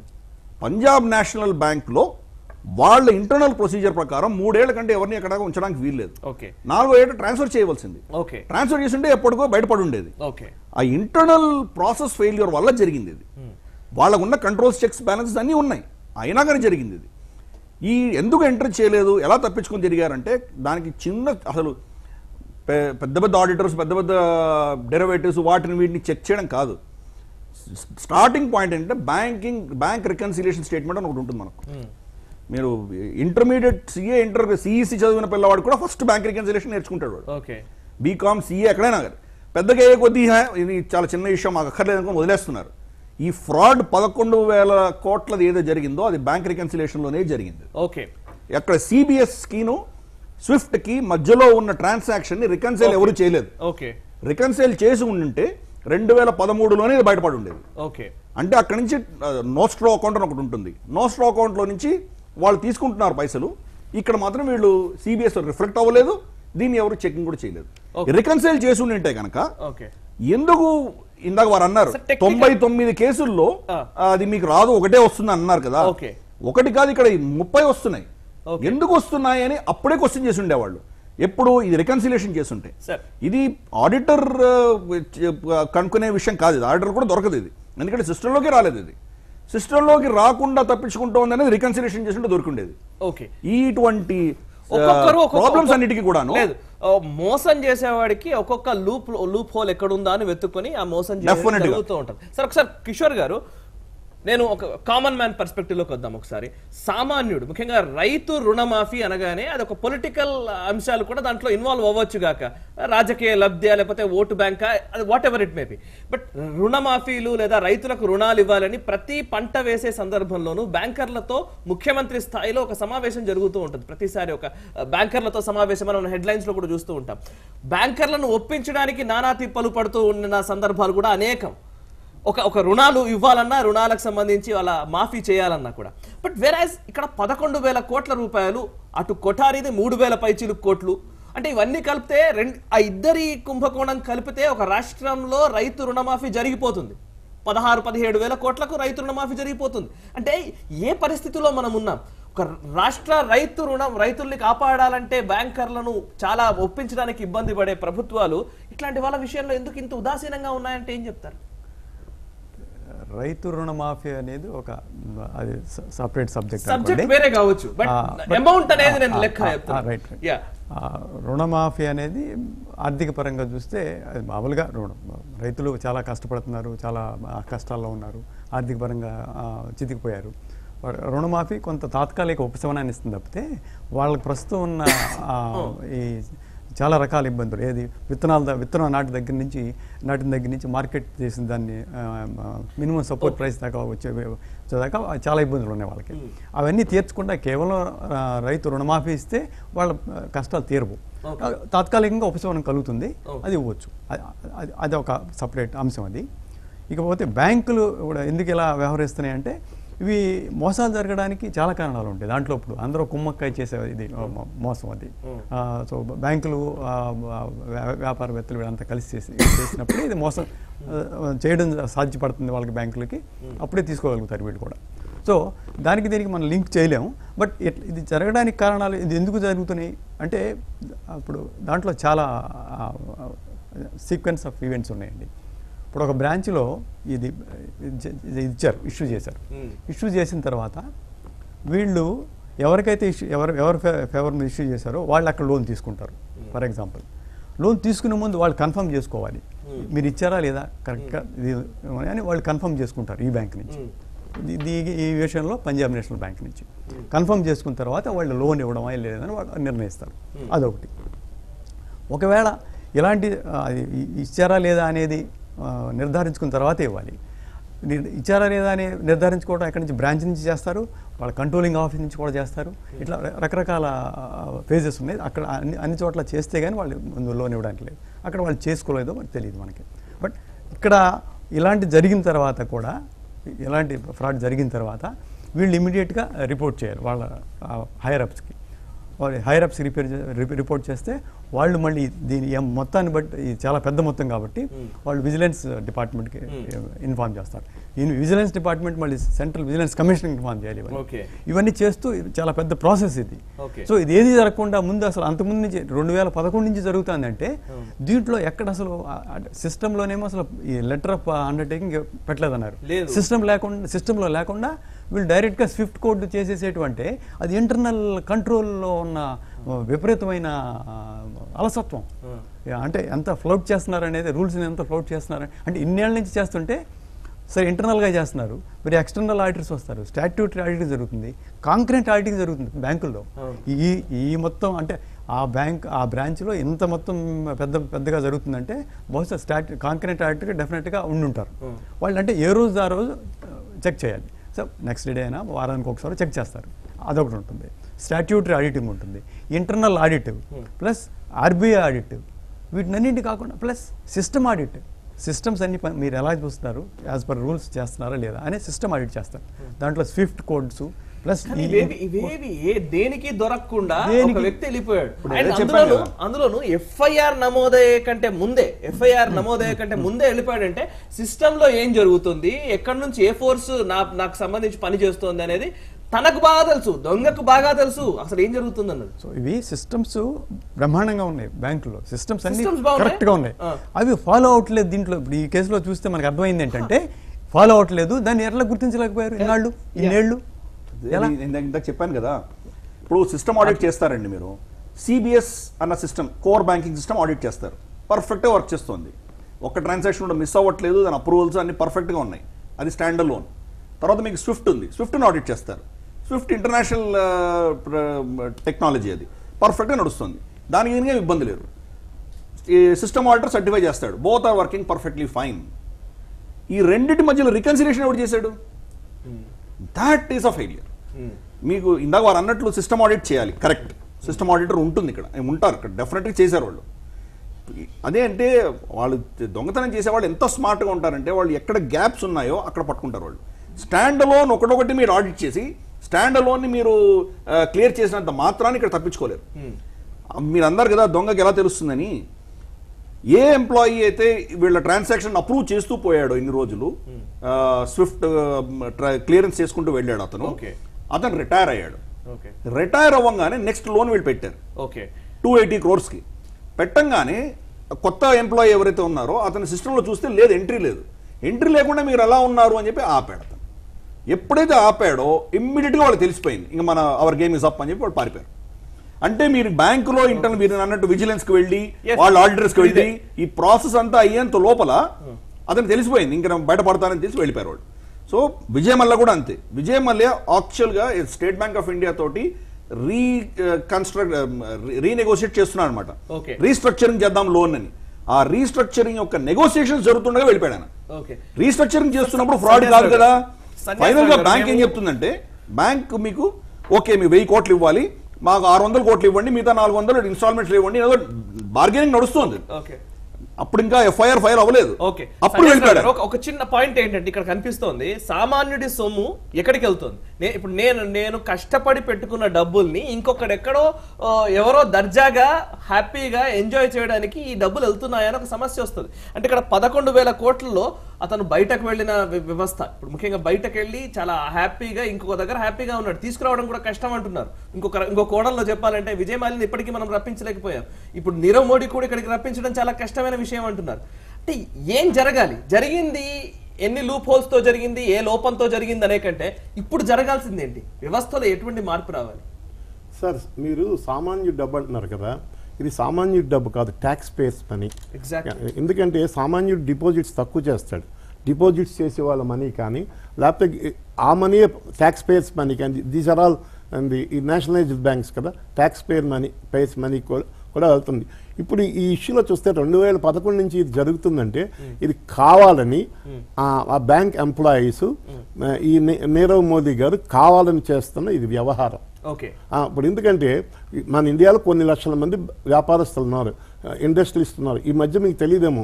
S5: పంజాబ్ నేషనల్ బ్యాంక్లో వాళ్ళ ఇంటర్నల్ ప్రొసీజర్ ప్రకారం మూడేళ్ల కంటే ఎవరిని ఎక్కడ ఉంచడానికి వీల్లేదు
S1: ఓకే
S5: నాలుగో ఏట ట్రాన్స్ఫర్ చేయవలసింది
S1: ఓకే
S5: ట్రాన్స్ఫర్ చేస్తుంటే ఎప్పటికో బయటపడి ఉండేది
S1: ఓకే
S5: ఆ ఇంటర్నల్ ప్రాసెస్ ఫెయిల్యూర్ వల్ల జరిగింది ఇది వాళ్ళకు ఉన్న కంట్రోల్స్ చెక్స్ బ్యాలెన్సెస్ అన్నీ ఉన్నాయి అయినా కానీ జరిగింది ఇది ఈ ఎందుకు ఎంటర్ చేయలేదు ఎలా తప్పించుకొని తిరిగారంటే దానికి చిన్న అసలు పె- పెద్ద పెద్ద ఆడిటర్స్ పెద్ద పెద్ద డెరివేటివ్స్ వాటిని వీటిని చెక్ చేయడం కాదు స్టార్టింగ్ పాయింట్ ఏంటంటే బ్యాంకింగ్ బ్యాంక్ రికన్సిలియేషన్ స్టేట్మెంట్ అని ఒకటి ఉంటుంది మనకు మీరు ఇంటర్మీడియట్ సిఏ ఇంటర్ సిఈసి చదివిన పిల్లవాడు కూడా ఫస్ట్ బ్యాంక్ రికన్సిలియేషన్ నేర్చుకుంటాడు వాడు
S1: ఓకే
S5: బీకామ్ సీఏ ఎక్కడైనా కానీ పెద్దగా ఏ కొద్దీ "హే, ఇది చాలా చిన్న విషయం మాకు అక్కర్లేదు అనుకుని వదిలేస్తున్నారు ఈ ఫ్రాడ్ పదకొండు వేల కోట్లది ఏదో జరిగిందో అది బ్యాంక్ రికన్సిలేషన్లోనే జరిగింది
S1: ఓకే
S5: అక్కడ సిబిఎస్ కిను స్విఫ్ట్ కి మధ్యలో ఉన్న ట్రాన్సాక్షన్ ని రికన్సైల్ ఎవరు చేయలేదు
S1: ఓకే
S5: రికన్సైల్ చేసి ఉండింటే రెండు వేల పదమూడులోనే ఇది బయటపడి ఉండేది
S1: ఓకే
S5: అంటే అక్కడి నుంచి నోస్ట్రో అకౌంట్ అని ఒకటి ఉంటుంది నోస్ట్రో అకౌంట్లో నుంచి వాళ్ళు తీసుకుంటున్నారు పైసలు ఇక్కడ మాత్రం వీళ్ళు సిబిఎస్ రిఫ్లెక్ట్ అవ్వలేదు దీన్ని ఎవరు చెకింగ్ కూడా చేయలేదు
S1: Okay.
S5: రికన్సైల్ చేసి ఉండింటే కనుక
S1: ఓకే
S5: ఎందుకు ఇందాక వారు అన్నారు
S1: Sir, technical-
S5: తొంభై తొమ్మిది కేసుల్లో
S1: Ah.
S5: అది మీకు రాదు ఒకటే వస్తుంది అన్నారు కదా
S1: Okay.
S5: ఒకటి కాదు ఇక్కడ ముప్పై వస్తున్నాయి
S1: Okay.
S5: ఎందుకు వస్తున్నాయి అని అప్పుడే క్వశ్చన్ చేసి ఉండేవాళ్ళు ఎప్పుడు ఇది రికన్సిలేషన్ చేస్తుంటే
S1: Sir.
S5: ఇది ఆడిటర్ కనుక్కునే విషయం కాదు ఇది ఆడిటర్ కూడా దొరకదు ఇది ఎందుకంటే సిస్టంలోకి రాలేదు ఇది సిస్టంలోకి రాకుండా తప్పించుకుంటోంది అనేది రికన్సిలేషన్ చేస్తుంటే దొరికిండేది
S1: ఓకే
S5: ఇటువంటి
S1: ఒక్కొక్కరు ఒక్కొక్క-
S5: ప్రాబ్లమ్స్
S1: ఒక్కొక్క-
S5: అన్నిటికీ కూడాను
S1: లేదు ఓ, మోసం చేసేవాడికి ఒక్కొక్క లూప్ లూప్ హోల్ ఎక్కడుందా అని వెతుక్కొని ఆ మోసం చేయడం
S5: Definitely గా.
S1: జరుగుతూ ఉంటుంది సార్ ఒకసారి కిషోర్ గారు నేను ఒక కామన్ మ్యాన్ పర్స్పెక్టివ్ లోకి వద్దాం ఒకసారి సామాన్యుడు ముఖ్యంగా రైతు రుణమాఫీ అనగానే అది ఒక పొలిటికల్ అంశాలు కూడా దాంట్లో ఇన్వాల్వ్ అవ్వచ్చు గాక రాజకీయ లబ్ధ్యా లేకపోతే ఓటు బ్యాంక్ అది whatever it may be but రుణమాఫీలు లేదా రైతులకు రుణాలు ఇవ్వాలని ప్రతి పంట వేసే సందర్భంలోనూ బ్యాంకర్లతో ముఖ్యమంత్రి స్థాయిలో ఒక సమావేశం జరుగుతూ ఉంటుంది ప్రతిసారి ఒక ఆ, బ్యాంకర్లతో సమావేశం మనం హెడ్లైన్స్ లో కూడా చూస్తూ ఉంటాం బ్యాంకర్లను ఒప్పించడానికి నానా తిప్పలు పడుతూ ఉన్న సందర్భాలు కూడా అనేకం ఒక ఒక రుణాలు ఇవ్వాలన్నా రుణాలకు సంబంధించి వాళ్ళ మాఫీ చేయాలన్నా కూడా బట్ వెరాజ్ ఇక్కడ పదకొండు వేల కోట్ల రూపాయలు అటు కొఠారిది మూడు వేల పైచీలు కోట్లు అంటే ఇవన్నీ కలిపితే రెండు ఆ ఇద్దరి కుంభకోణం కలిపితే ఒక రాష్ట్రంలో రైతు రుణమాఫీ జరిగిపోతుంది పదహారు పదిహేడు వేల కోట్లకు రైతు రుణమాఫీ జరిగిపోతుంది అంటే ఏ పరిస్థితిలో మనం ఉన్నాం ఒక రాష్ట్ర రైతు రుణం రైతుల్ని కాపాడాలంటే బ్యాంకర్లను చాలా ఒప్పించడానికి ఇబ్బంది పడే ప్రభుత్వాలు ఇట్లాంటి వాళ్ళ విషయంలో ఎందుకు ఇంత ఉదాసీనంగా ఉన్నాయంటే ఏం చెప్తారు
S3: రైతు రుణమాఫీ అనేది ఒక అది సపరేట్ సబ్జెక్ట్
S1: సబ్జెక్ట్ వేరే కావచ్చు బట్
S3: ఆ, but-
S1: అమౌంట్ అనేది నేను
S3: ఆ,
S1: లెక్క
S3: ఆ,
S1: చెప్తాను
S3: రైట్, రైట్.
S1: యా
S3: ఆ, రుణమాఫీ అనేది ఆర్థిక పరంగా చూస్తే అది మామూలుగా రుణం రైతులు చాలా కష్టపడుతున్నారు చాలా ఆ, కష్టాల్లో ఉన్నారు ఆర్థిక పరంగా ఆ, చితికిపోయారు వా- రుణమాఫీ కొంత తాత్కాలిక ఉపశమనాన్ని ఇస్తుంది తప్పితే వాళ్ళకి ప్రస్తుతం ఉన్న ఆ, ఈ చాలా రకాల ఇబ్బందులు ఏది విత్తనాల ద- విత్తనం నాటి దగ్గర నుంచి నాటిన దగ్గర నుంచి మార్కెట్ చేసిన దాన్ని మినిమం సపోర్ట్ ప్రైస్ దాకా వచ్చే వచ్చేదాకా చాలా ఇబ్బందులు ఉన్నాయి వాళ్ళకి అవన్నీ తీర్చకుండా కేవలం ఆ, రైతు రుణమాఫీ ఇస్తే వాళ్ళ ఆ, కష్టాలు తీరవు తాత్కాలికంగా ఉపశమనం కలుగుతుంది అది ఇవ్వచ్చు అది- అది అది ఒక సపరేట్ అంశం అది ఇకపోతే బ్యాంకులు కూడా ఎందుకు ఇలా వ్యవహరిస్తున్నాయి అంటే ఇవి మోసాలు జరగడానికి చాలా కారణాలు ఉంటాయి దాంట్లో ఇప్పుడు అందరూ కుమ్మక్కాయ చేసే ఇది మో- మోసం అది ఆ, సో బ్యాంకులు ఆ, వ్యా- వ్యాపారవేత్తలు వీళ్ళంతా కలిసి చేసి చేసినప్పుడు ఇది మోసం ఆ, చేయడం సాధ్యపడుతుంది వాళ్ళకి బ్యాంకులకి అప్పుడే తీసుకోగలుగుతారు వీళ్ళు కూడా సో దానికి దీనికి మనం లింక్ చేయలేము బట్ ఇట్- ఇది జరగడానికి కారణాలు ఇది ఎందుకు జరుగుతున్నాయి అంటే అప్పుడు దాంట్లో చాలా సీక్వెన్స్ ఆఫ్ ఈవెంట్స్ ఉన్నాయండి ఇప్పుడు ఒక బ్రాంచ్లో ఇది ఇది ఇది ఇచ్చారు ఇష్యూ చేశారు ఇష్యూ చేసిన తర్వాత వీళ్ళు ఎవరికైతే ఇష్యూ ఎవరు ఎవరు ఫే- ఫేవర్ మీద ఇష్యూ చేశారో వాళ్ళు అక్కడ లోన్ తీసుకుంటారు ఫర్ ఎగ్జాంపుల్ లోన్ తీసుకునే ముందు వాళ్ళు కన్ఫర్మ్ చేసుకోవాలి మీరు ఇచ్చారా లేదా కరెక్ట్గా ఇది అని వాళ్ళు కన్ఫర్మ్ చేసుకుంటారు ఈ బ్యాంక్ నుంచి ఇది ఈ విషయంలో పంజాబ్ నేషనల్ బ్యాంక్ నుంచి కన్ఫర్మ్ చేసుకున్న తర్వాత వాళ్ళు లోన్ ఇవ్వడమా లేదని వాళ్ళు నిర్ణయిస్తారు అదొకటి ఒకవేళ ఇలాంటి ఆ, అది ఇ- ఇచ్చారా లేదా అనేది ఆ, నిర్ధారించుకున్న తర్వాతే ఇవ్వాలి నిర్- ఇచ్చారా లేదా అని నిర్ధారించుకోవడం ఎక్కడి నుంచి బ్రాంచ్ నుంచి చేస్తారు వాళ్ళ కంట్రోలింగ్ ఆఫీస్ నుంచి కూడా చేస్తారు ఇట్లా ర- రకరకాల ఫేజెస్ ఉన్నాయి అక్కడ అన్ని అన్ని చోట్ల చేస్తే కానీ వాళ్ళు ముందు లోన్ ఇవ్వడానికి లేదు అక్కడ వాళ్ళు చేసుకోలేదో మనకు తెలియదు మనకి బట్ ఇక్కడ ఇలాంటి జరిగిన తర్వాత కూడా ఇలాంటి ఫ్రాడ్ జరిగిన తర్వాత వీళ్ళు ఇమీడియట్గా రిపోర్ట్ చేయాలి వాళ్ళ హైయర్ అప్స్కి వాళ్ళు హైయర్ అప్స్ రిపేర్ రిపోర్ట్ చేస్తే వాళ్ళు మళ్ళీ దీని ఈ మొత్తాన్ని బట్టి ఇది చాలా పెద్ద మొత్తం కాబట్టి వాళ్ళు విజిలెన్స్ డిపార్ట్మెంట్కి ఇన్ఫార్మ్ చేస్తారు ఈ విజిలెన్స్ డిపార్ట్మెంట్ మళ్ళీ సెంట్రల్ విజిలెన్స్ కమిషన్ ఇన్ఫార్మ్ చేయాలి ఇవన్నీ.
S1: Okay.
S3: ఇవన్నీ చేస్తూ ఇది చాలా పెద్ద ప్రాసెస్ ఇది
S1: Okay.
S3: సో ఇది ఏది జరగకుండా ముందు అసలు అంతకుముందు నుంచి రెండు వేల పదకొండు నుంచి జరుగుతుందంటే దీంట్లో ఎక్కడ అసలు సిస్టంలోనేమో అసలు ఈ లెటర్ ఆఫ్ అండర్టేకింగ్ పెట్టలేదన్నారు
S1: లేదు.
S3: సిస్టమ్ లేకుండా సిస్టంలో లేకుండా వీళ్ళు డైరెక్ట్గా స్విఫ్ట్ కోడ్ చేసేసేటువంటి అది ఇంటర్నల్ కంట్రోల్లో ఉన్న విపరీతమైన ఆ, అలసత్వం అంటే ఎంత ఫ్లౌట్ చేస్తున్నారు అనేది రూల్స్ని ఎంత ఫ్లౌట్ చేస్తున్నారు అంటే ఇన్నేళ్ళ నుంచి చేస్తుంటే సరే ఇంటర్నల్గా చేస్తున్నారు మరి ఎక్స్టర్నల్ ఆడిటర్స్ వస్తారు స్టాట్యూటరీ ఆడిటింగ్ జరుగుతుంది కాంక్రీట్ ఆడిటింగ్ జరుగుతుంది బ్యాంకుల్లో ఈ ఈ మొత్తం అంటే ఆ బ్యాంక్ ఆ బ్రాంచ్లో ఎంత మొత్తం పెద్ద పెద్దగా జరుగుతుందంటే బహుశా స్టాట్ కాంక్రీట్ ఆడిటర్ డెఫినెట్గా ఉండుంటారు వాళ్ళు అంటే ఏ రోజు ఆ రోజు చెక్ చేయాలి సో నెక్స్ట్ డే అయినా వారానికి ఒకసారి చెక్ చేస్తారు అదొకటి ఉంటుంది స్టాట్యూటరీ ఆడిటింగ్ ఉంటుంది internal audit plus RBI audit వీటినన్నింటి కాకుండా ప్లస్ సిస్టమ్ ఆడిట్ సిస్టమ్స్ అన్ని ప- మీరు ఎలా చూస్తున్నారు యాజ్ పర్ రూల్స్ చేస్తున్నారా లేదా అనే సిస్టమ్ ఆడిట్ చేస్తారు దాంట్లో స్విఫ్ట్ కోడ్స్ ప్లస్
S1: కానీ ఇవేవి ఇవేవి ఏ దేనికి దొరకకుండా ఒక
S3: దేనికి?
S1: వ్యక్తి వెళ్ళిపోయాడు
S5: ఇప్పుడు
S1: అండ్
S5: అదే చెప్పాను
S1: అందులోను
S5: కదా.
S1: అందులోను ఎఫ్ఐఆర్ నమోదయ్యే కంటే ముందే ఎఫ్ఐఆర్ నమోదయ్యే కంటే ముందే వెళ్ళిపోయాడంటే సిస్టమ్ లో ఏం జరుగుతుంది ఎక్కడి నుంచి ఏ ఫోర్స్ నా నాకు సంబంధించి పని చేస్తుంది అనేది తనకు బాగా తెలుసు దొంగకు బాగా తెలుసు అసలు ఏం జరుగుతుంది అన్నది
S3: సో ఇవి సిస్టమ్స్ బ్రహ్మాండంగా ఉన్నాయి బ్యాంకులో సిస్టమ్స్ అన్ని
S1: Systems బాగున్నాయి?
S3: కరెక్ట్ గా ఉన్నాయి
S1: ఆ.
S3: అవి ఫాలో అవట్లేదు దీంట్లో ఇప్పుడు ఈ కేసులో చూస్తే మనకు అర్థమైంది ఏంటంటే ఫాలో అవట్లేదు దాన్ని ఎట్లా గుర్తించలేకపోయారు ఇన్నాళ్ళు ఇన్నేళ్ళు ఎలా
S5: నేను ఇందాక ఇందాక చెప్పాను కదా ఇప్పుడు సిస్టమ్ ఆడిట్ చేస్తారండి మీరు సిబిఎస్ అన్న system core banking system audit చేస్తారు పర్ఫెక్ట్గా వర్క్ చేస్తుంది ఒక ట్రాన్సాక్షన్ కూడా మిస్ అవ్వట్లేదు దాని అప్రూవల్స్ అన్ని పర్ఫెక్ట్గా ఉన్నాయి అది స్టాండర్ లోన్ తర్వాత మీకు స్విఫ్ట్ ఉంది స్విఫ్ట్ని ఆడిట్ చేస్తారు స్విఫ్ట్ ఇంటర్నేషనల్ టెక్నాలజీ అది పర్ఫెక్ట్గా నడుస్తుంది దానికి దీనికి ఏం ఇబ్బంది లేదు ఈ సిస్టమ్ ఆడిటర్ సర్టిఫై చేస్తాడు both are working perfectly fine ఈ రెండింటి మధ్యలో రికన్సిలేషన్ ఎవరు చేశాడు దాట్ ఈస్ అ ఫెయిలియర్ మీకు ఇందాక వారు అన్నట్లు సిస్టమ్ ఆడిట్ చేయాలి కరెక్ట్ సిస్టమ్ ఆడిటర్ ఉంటుంది ఇక్కడ ఉంటారు ఇక్కడ డెఫినెట్గా చేశారు వాళ్ళు అదే అంటే వాళ్ళు దొంగతనం చేసేవాళ్ళు ఎంత స్మార్ట్గా ఉంటారంటే వాళ్ళు ఎక్కడ గ్యాప్స్ ఉన్నాయో అక్కడ పట్టుకుంటారు వాళ్ళు స్టాండ్ లోన్ ఒకటొకటి మీరు ఆడిట్ చేసి స్టాండ్ లోన్ని మీరు క్లియర్ చేసినంత మాత్రాన్ని ఇక్కడ తప్పించుకోలేరు మీరు అందరు కదా దొంగకి ఎలా తెలుస్తుందని ఏ ఎంప్లాయీ అయితే వీళ్ళ ట్రాన్సాక్షన్ అప్రూవ్ చేస్తూ పోయాడో ఇన్ని రోజులు స్విఫ్ట్ క్లియరెన్స్ చేసుకుంటూ వెళ్ళాడు అతను
S1: Okay.
S5: అతను రిటైర్ అయ్యాడు
S1: ఓకే
S5: రిటైర్ అవ్వగానే నెక్స్ట్ లోన్ వీళ్ళు పెట్టారు
S1: ఓకే
S5: టూ ఎయిటీ క్రోర్స్కి పెట్టంగానే కొత్త ఎంప్లాయీ ఎవరైతే ఉన్నారో అతని సిస్టంలో చూస్తే లేదు ఎంట్రీ లేదు ఎంట్రీ లేకుండా మీరు ఎలా ఉన్నారు అని చెప్పి ఆపాడు అతను ఎప్పుడైతే ఆపాడో ఇమ్మీడియట్గా వాళ్ళు తెలిసిపోయింది ఇంకా మన అవర్ గేమ్ ఇస్ అప్ అని చెప్పి వాళ్ళు పారిపోయారు అంటే మీరు బ్యాంకులో ఇంటర్ మీరు అన్నట్టు విజిలెన్స్కి వెళ్ళి
S1: Yes.
S5: వాళ్ళ ఆడిటర్స్కి వెళ్ళి ఈ ప్రాసెస్ అంతా అయ్యేంత లోపల అతను తెలిసిపోయింది ఇంకా నేను బయటపడతానని తెలిసి వెళ్ళిపోయారు వాళ్ళు సో విజయ్ మల్ల కూడా అంతే విజయ్ మల్య యాక్చువల్గా స్టేట్ బ్యాంక్ ఆఫ్ ఇండియా తోటి రీ కన్స్ట్రక్ట్ రీనెగోషియేట్ చేస్తున్నాడు అనమాట
S1: Okay.
S5: రీస్ట్రక్చరింగ్ చేద్దాం లోన్ అని ఆ రీస్ట్రక్చరింగ్ యొక్క నెగోసియేషన్ జరుగుతుండగా వెళ్ళిపోయాడు ఆయన
S1: ఓకే
S5: రీస్ట్రక్చరింగ్ చేస్తున్నప్పుడు ఫ్రాడ్
S1: సన్యాసి
S5: కాదు కదా
S1: సన్యాసి
S5: ఫైనల్ గా
S1: గారు,
S5: బ్యాంక్ ఏం
S1: మేము-
S5: చెప్తుందంటే బ్యాంక్ మీకు ఓకే మీ వెయ్యి కోట్లు ఇవ్వాలి మాకు ఆరు వందల కోట్లు ఇవ్వండి మిగతా నాలుగు వందలు ఇన్స్టాల్మెంట్స్ ఇవ్వండి ఏదో బార్గెనింగ్ నడుస్తుంది
S1: ఓకే
S5: అప్పుడు ఇంకా ఎఫ్ఐఆర్ ఫైల్ అవ్వలేదు
S1: ఓకే
S5: అప్పుడు
S1: సన్యాసి
S5: వెళ్ళిపోయాడు
S1: గారు, ఒక- ఒక చిన్న పాయింట్ ఏంటంటే ఇక్కడ కనిపిస్తోంది సామాన్యుడి సొమ్ము ఎక్కడికి వెళ్తుంది నే- ఇప్పుడు నేను నేను కష్టపడి పెట్టుకున్న డబ్బుల్ని ఇంకొకడెక్కడో ఆ, ఎవరో దర్జాగా హ్యాపీగా ఎంజాయ్ చేయడానికి ఈ డబ్బులు వెళ్తున్నాయని ఒక సమస్య వస్తుంది అంటే ఇక్కడ పదకొండు వేల కోట్లలో అతను బయటకు వెళ్ళిన వ్య- వ్యవస్థ ఇప్పుడు ముఖ్యంగా బయటకు వెళ్ళి చాలా హ్యాపీగా ఇంకొక దగ్గర హ్యాపీగా ఉన్నాడు తీసుకురావడం కూడా కష్టం అంటున్నారు ఇంకొక ఇంకో కోణంలో చెప్పాలంటే విజయమాలిని ఇప్పటికీ మనం రప్పించలేకపోయాం ఇప్పుడు నీరవ్ మోడీ కూడా ఇక్కడికి రప్పించడం చాలా కష్టమైన విషయం అంటున్నారు అంటే ఏం జరగాలి జరిగింది ఎన్ని లూప్ హోల్స్ తో జరిగింది ఏ లోపంతో జరిగింది అనే కంటే ఇప్పుడు జరగాల్సింది ఏంటి వ్యవస్థలో ఎటువంటి మార్పు రావాలి
S4: సార్ మీరు సామాన్య డబ్బు అంటున్నారు కదా ఇది సామాన్య డబ్బు కాదు ట్యాక్స్ పేయర్స్ మనీ
S1: ఎగ్జాక్ట్లీ
S4: ఎందుకంటే సామాన్యుడు డిపాజిట్స్ తక్కువ చేస్తాడు డిపాజిట్స్ చేసే వాళ్ళ మనీ కానీ లేకపోతే ఆ మనీ ట్యాక్స్ పేయర్స్ మనీ కానీ దీస్ ఆర్ ఆల్ ది ఈ నేషనలైజ్డ్ బ్యాంక్స్ కదా tax payer money payers money కూడా వెళ్తుంది ఇప్పుడు ఈ ఇష్యూలో చూస్తే రెండు వేల పదకొండు నుంచి ఇది జరుగుతుందంటే ఇది కావాలని ఆ- ఆ బ్యాంక్ ఎంప్లాయీస్ ఈ నీ- నీరవ్ మోదీ గారు కావాలని చేస్తున్న ఇది వ్యవహారం
S1: ఓకే
S4: ఆ, ఇప్పుడు ఎందుకంటే ఈ- మన ఇండియాలో కొన్ని లక్షల మంది వ్యాపారస్తులు ఉన్నారు ఇండస్ట్రీస్ ఉన్నారు ఈ మధ్య మీకు తెలియదేమో